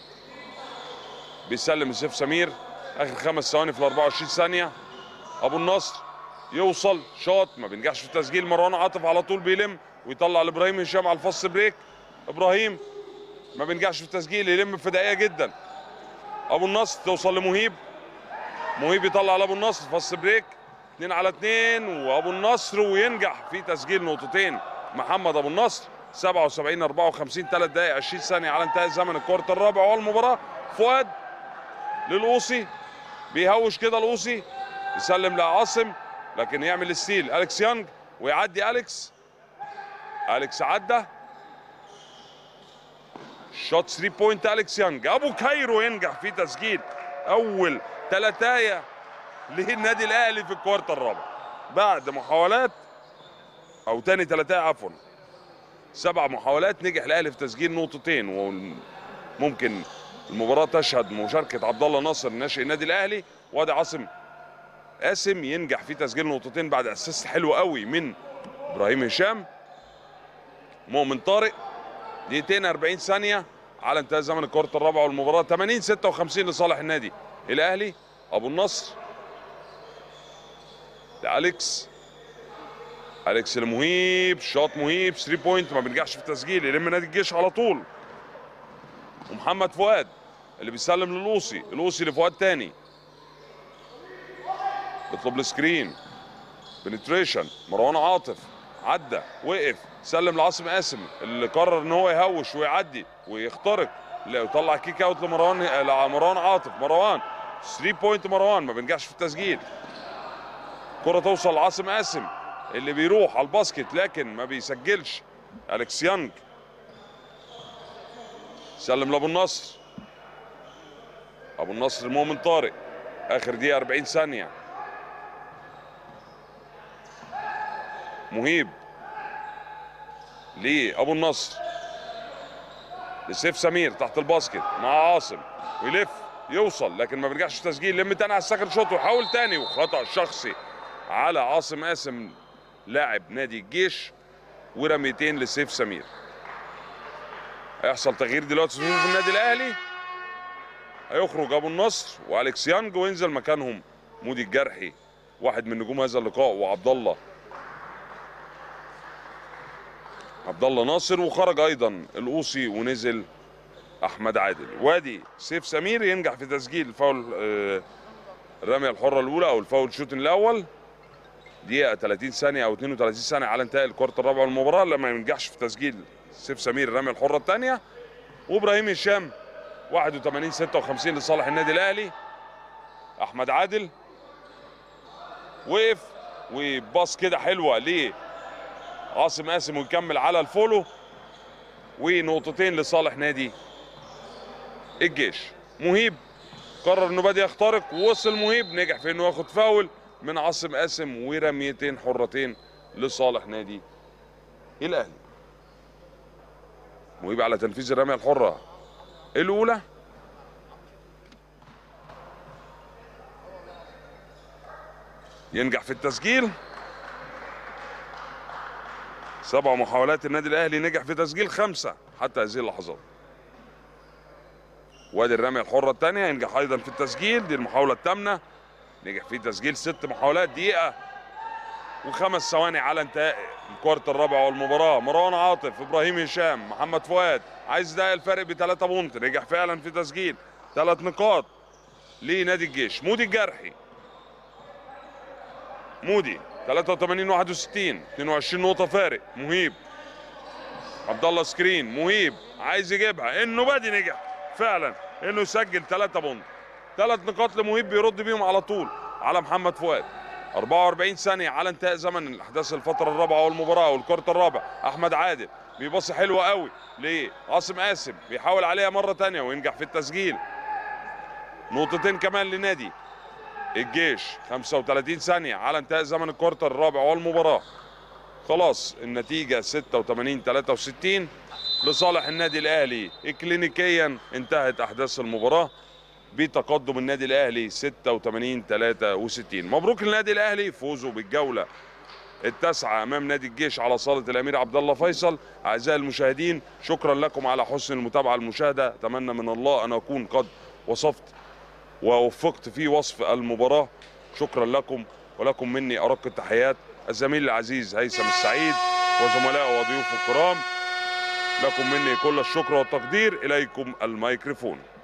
بيسلم لسيف سمير اخر خمس ثواني في ال 24 ثانيه ابو النصر يوصل شاط ما بينجحش في التسجيل مروان عاطف على طول بيلم ويطلع لابراهيم هشام على الفاست بريك ابراهيم ما بينجحش في التسجيل يلم في دقيقه جدا ابو النصر توصل لمهيب مهيب يطلع لابو النصر فاست بريك اتنين على اتنين وابو النصر وينجح في تسجيل نقطتين محمد ابو النصر 77 54 3 دقائق 20 ثانيه على انتهاء زمن الكورت الرابع والمباراه فؤاد للقوسي بيهوش كده القوسي يسلم لعاصم لكن يعمل الستيل اليكس يانج ويعدي اليكس اليكس عدى شوت 3 بوينت اليكس يانج ابو كايرو ينجح في تسجيل اول ثلاثايه للنادي الاهلي في الكوارت الرابع بعد محاولات او تاني ثلاثايه عفوا سبع محاولات نجح الاهلي في تسجيل نقطتين وممكن المباراه تشهد مشاركه عبد الله ناصر ناشئ النادي الاهلي وادي عاصم قاسم ينجح في تسجيل نقطتين بعد اسيست حلو قوي من ابراهيم هشام مؤمن طارق دقيقتين 40 ثانيه على انتهاء زمن الكره الرابعه والمباراه 80 56 لصالح النادي الاهلي ابو النصر لاليكس اليكس المهيب شاط مهيب 3 بوينت ما بينجحش في التسجيل يلم نادي الجيش على طول ومحمد فؤاد اللي بيسلم للوصي الوصي لفؤاد تاني يطلب السكرين بنتريشن مروان عاطف عدى وقف سلم لعاصم قاسم اللي قرر ان هو يهوش ويعدي ويخترق لا يطلع كيك اوت لمروان لمروان عاطف مروان 3 بوينت مروان ما بينجحش في التسجيل كرة توصل لعاصم قاسم اللي بيروح على الباسكت لكن ما بيسجلش اليكس يانج سلم لابو النصر ابو النصر مؤمن طارق اخر دقيقة 40 ثانية مهيب لابو النصر لسيف سمير تحت الباسكت مع عاصم ويلف يوصل لكن ما بيرجعش تسجيل لم تاني على السكند شوت ويحاول تاني وخطا شخصي على عاصم قاسم لاعب نادي الجيش ورميتين لسيف سمير هيحصل تغيير دلوقتي في النادي الاهلي هيخرج ابو النصر واليكس يانج وينزل مكانهم مودي الجرحي واحد من نجوم هذا اللقاء وعبد الله عبد الله ناصر وخرج ايضا القوسي ونزل احمد عادل وادي سيف سمير ينجح في تسجيل فاول آه، الرميه الحره الاولى او الفاول شوت الاول دقيقه 30 ثانيه او 32 ثانيه على انتهاء الكورت الرابع من المباراه لما ينجحش في تسجيل سيف سمير الرميه الحره الثانيه وابراهيم هشام 81 56 لصالح النادي الاهلي احمد عادل وقف وباص كده حلوه ليه عاصم قاسم ويكمل على الفولو ونقطتين لصالح نادي الجيش مهيب قرر انه بادئ يخترق ووصل مهيب نجح في انه ياخد فاول من عاصم قاسم ورميتين حرتين لصالح نادي الاهلي مهيب على تنفيذ الرميه الحره الاولى ينجح في التسجيل سبع محاولات النادي الاهلي نجح في تسجيل خمسه حتى هذه اللحظات وادي الرميه الحره الثانيه ينجح ايضا في التسجيل دي المحاوله الثامنه نجح في تسجيل ست محاولات دقيقه وخمس ثواني على انتهاء الكوارت الرابع والمباراه مروان عاطف ابراهيم هشام محمد فؤاد عايز ده الفرق بثلاثه بونت نجح فعلا في تسجيل ثلاث نقاط لنادي الجيش مودي الجرحي مودي 83 61 22 نقطة فارق مهيب عبد الله سكرين مهيب عايز يجيبها انه بادي نجح فعلا انه يسجل 3 بونت ثلاث نقاط لمهيب بيرد بيهم على طول على محمد فؤاد 44 ثانية على انتهاء زمن الاحداث الفترة الرابعة والمباراة والكرة الرابع احمد عادل بيبص حلوة قوي ليه عاصم قاسم بيحاول عليها مرة تانية وينجح في التسجيل نقطتين كمان لنادي الجيش 35 ثانية على انتهاء زمن الكورتر الرابع والمباراة خلاص النتيجة 86 63 لصالح النادي الأهلي إكلينيكيا انتهت أحداث المباراة بتقدم النادي الأهلي 86 63 مبروك للنادي الأهلي فوزه بالجولة التاسعة أمام نادي الجيش على صالة الأمير عبد الله فيصل أعزائي المشاهدين شكرا لكم على حسن المتابعة المشاهدة أتمنى من الله أن أكون قد وصفت ووفقت في وصف المباراة شكرا لكم ولكم مني أرق التحيات الزميل العزيز هيثم السعيد وزملائه وضيوفه الكرام لكم مني كل الشكر والتقدير إليكم الميكروفون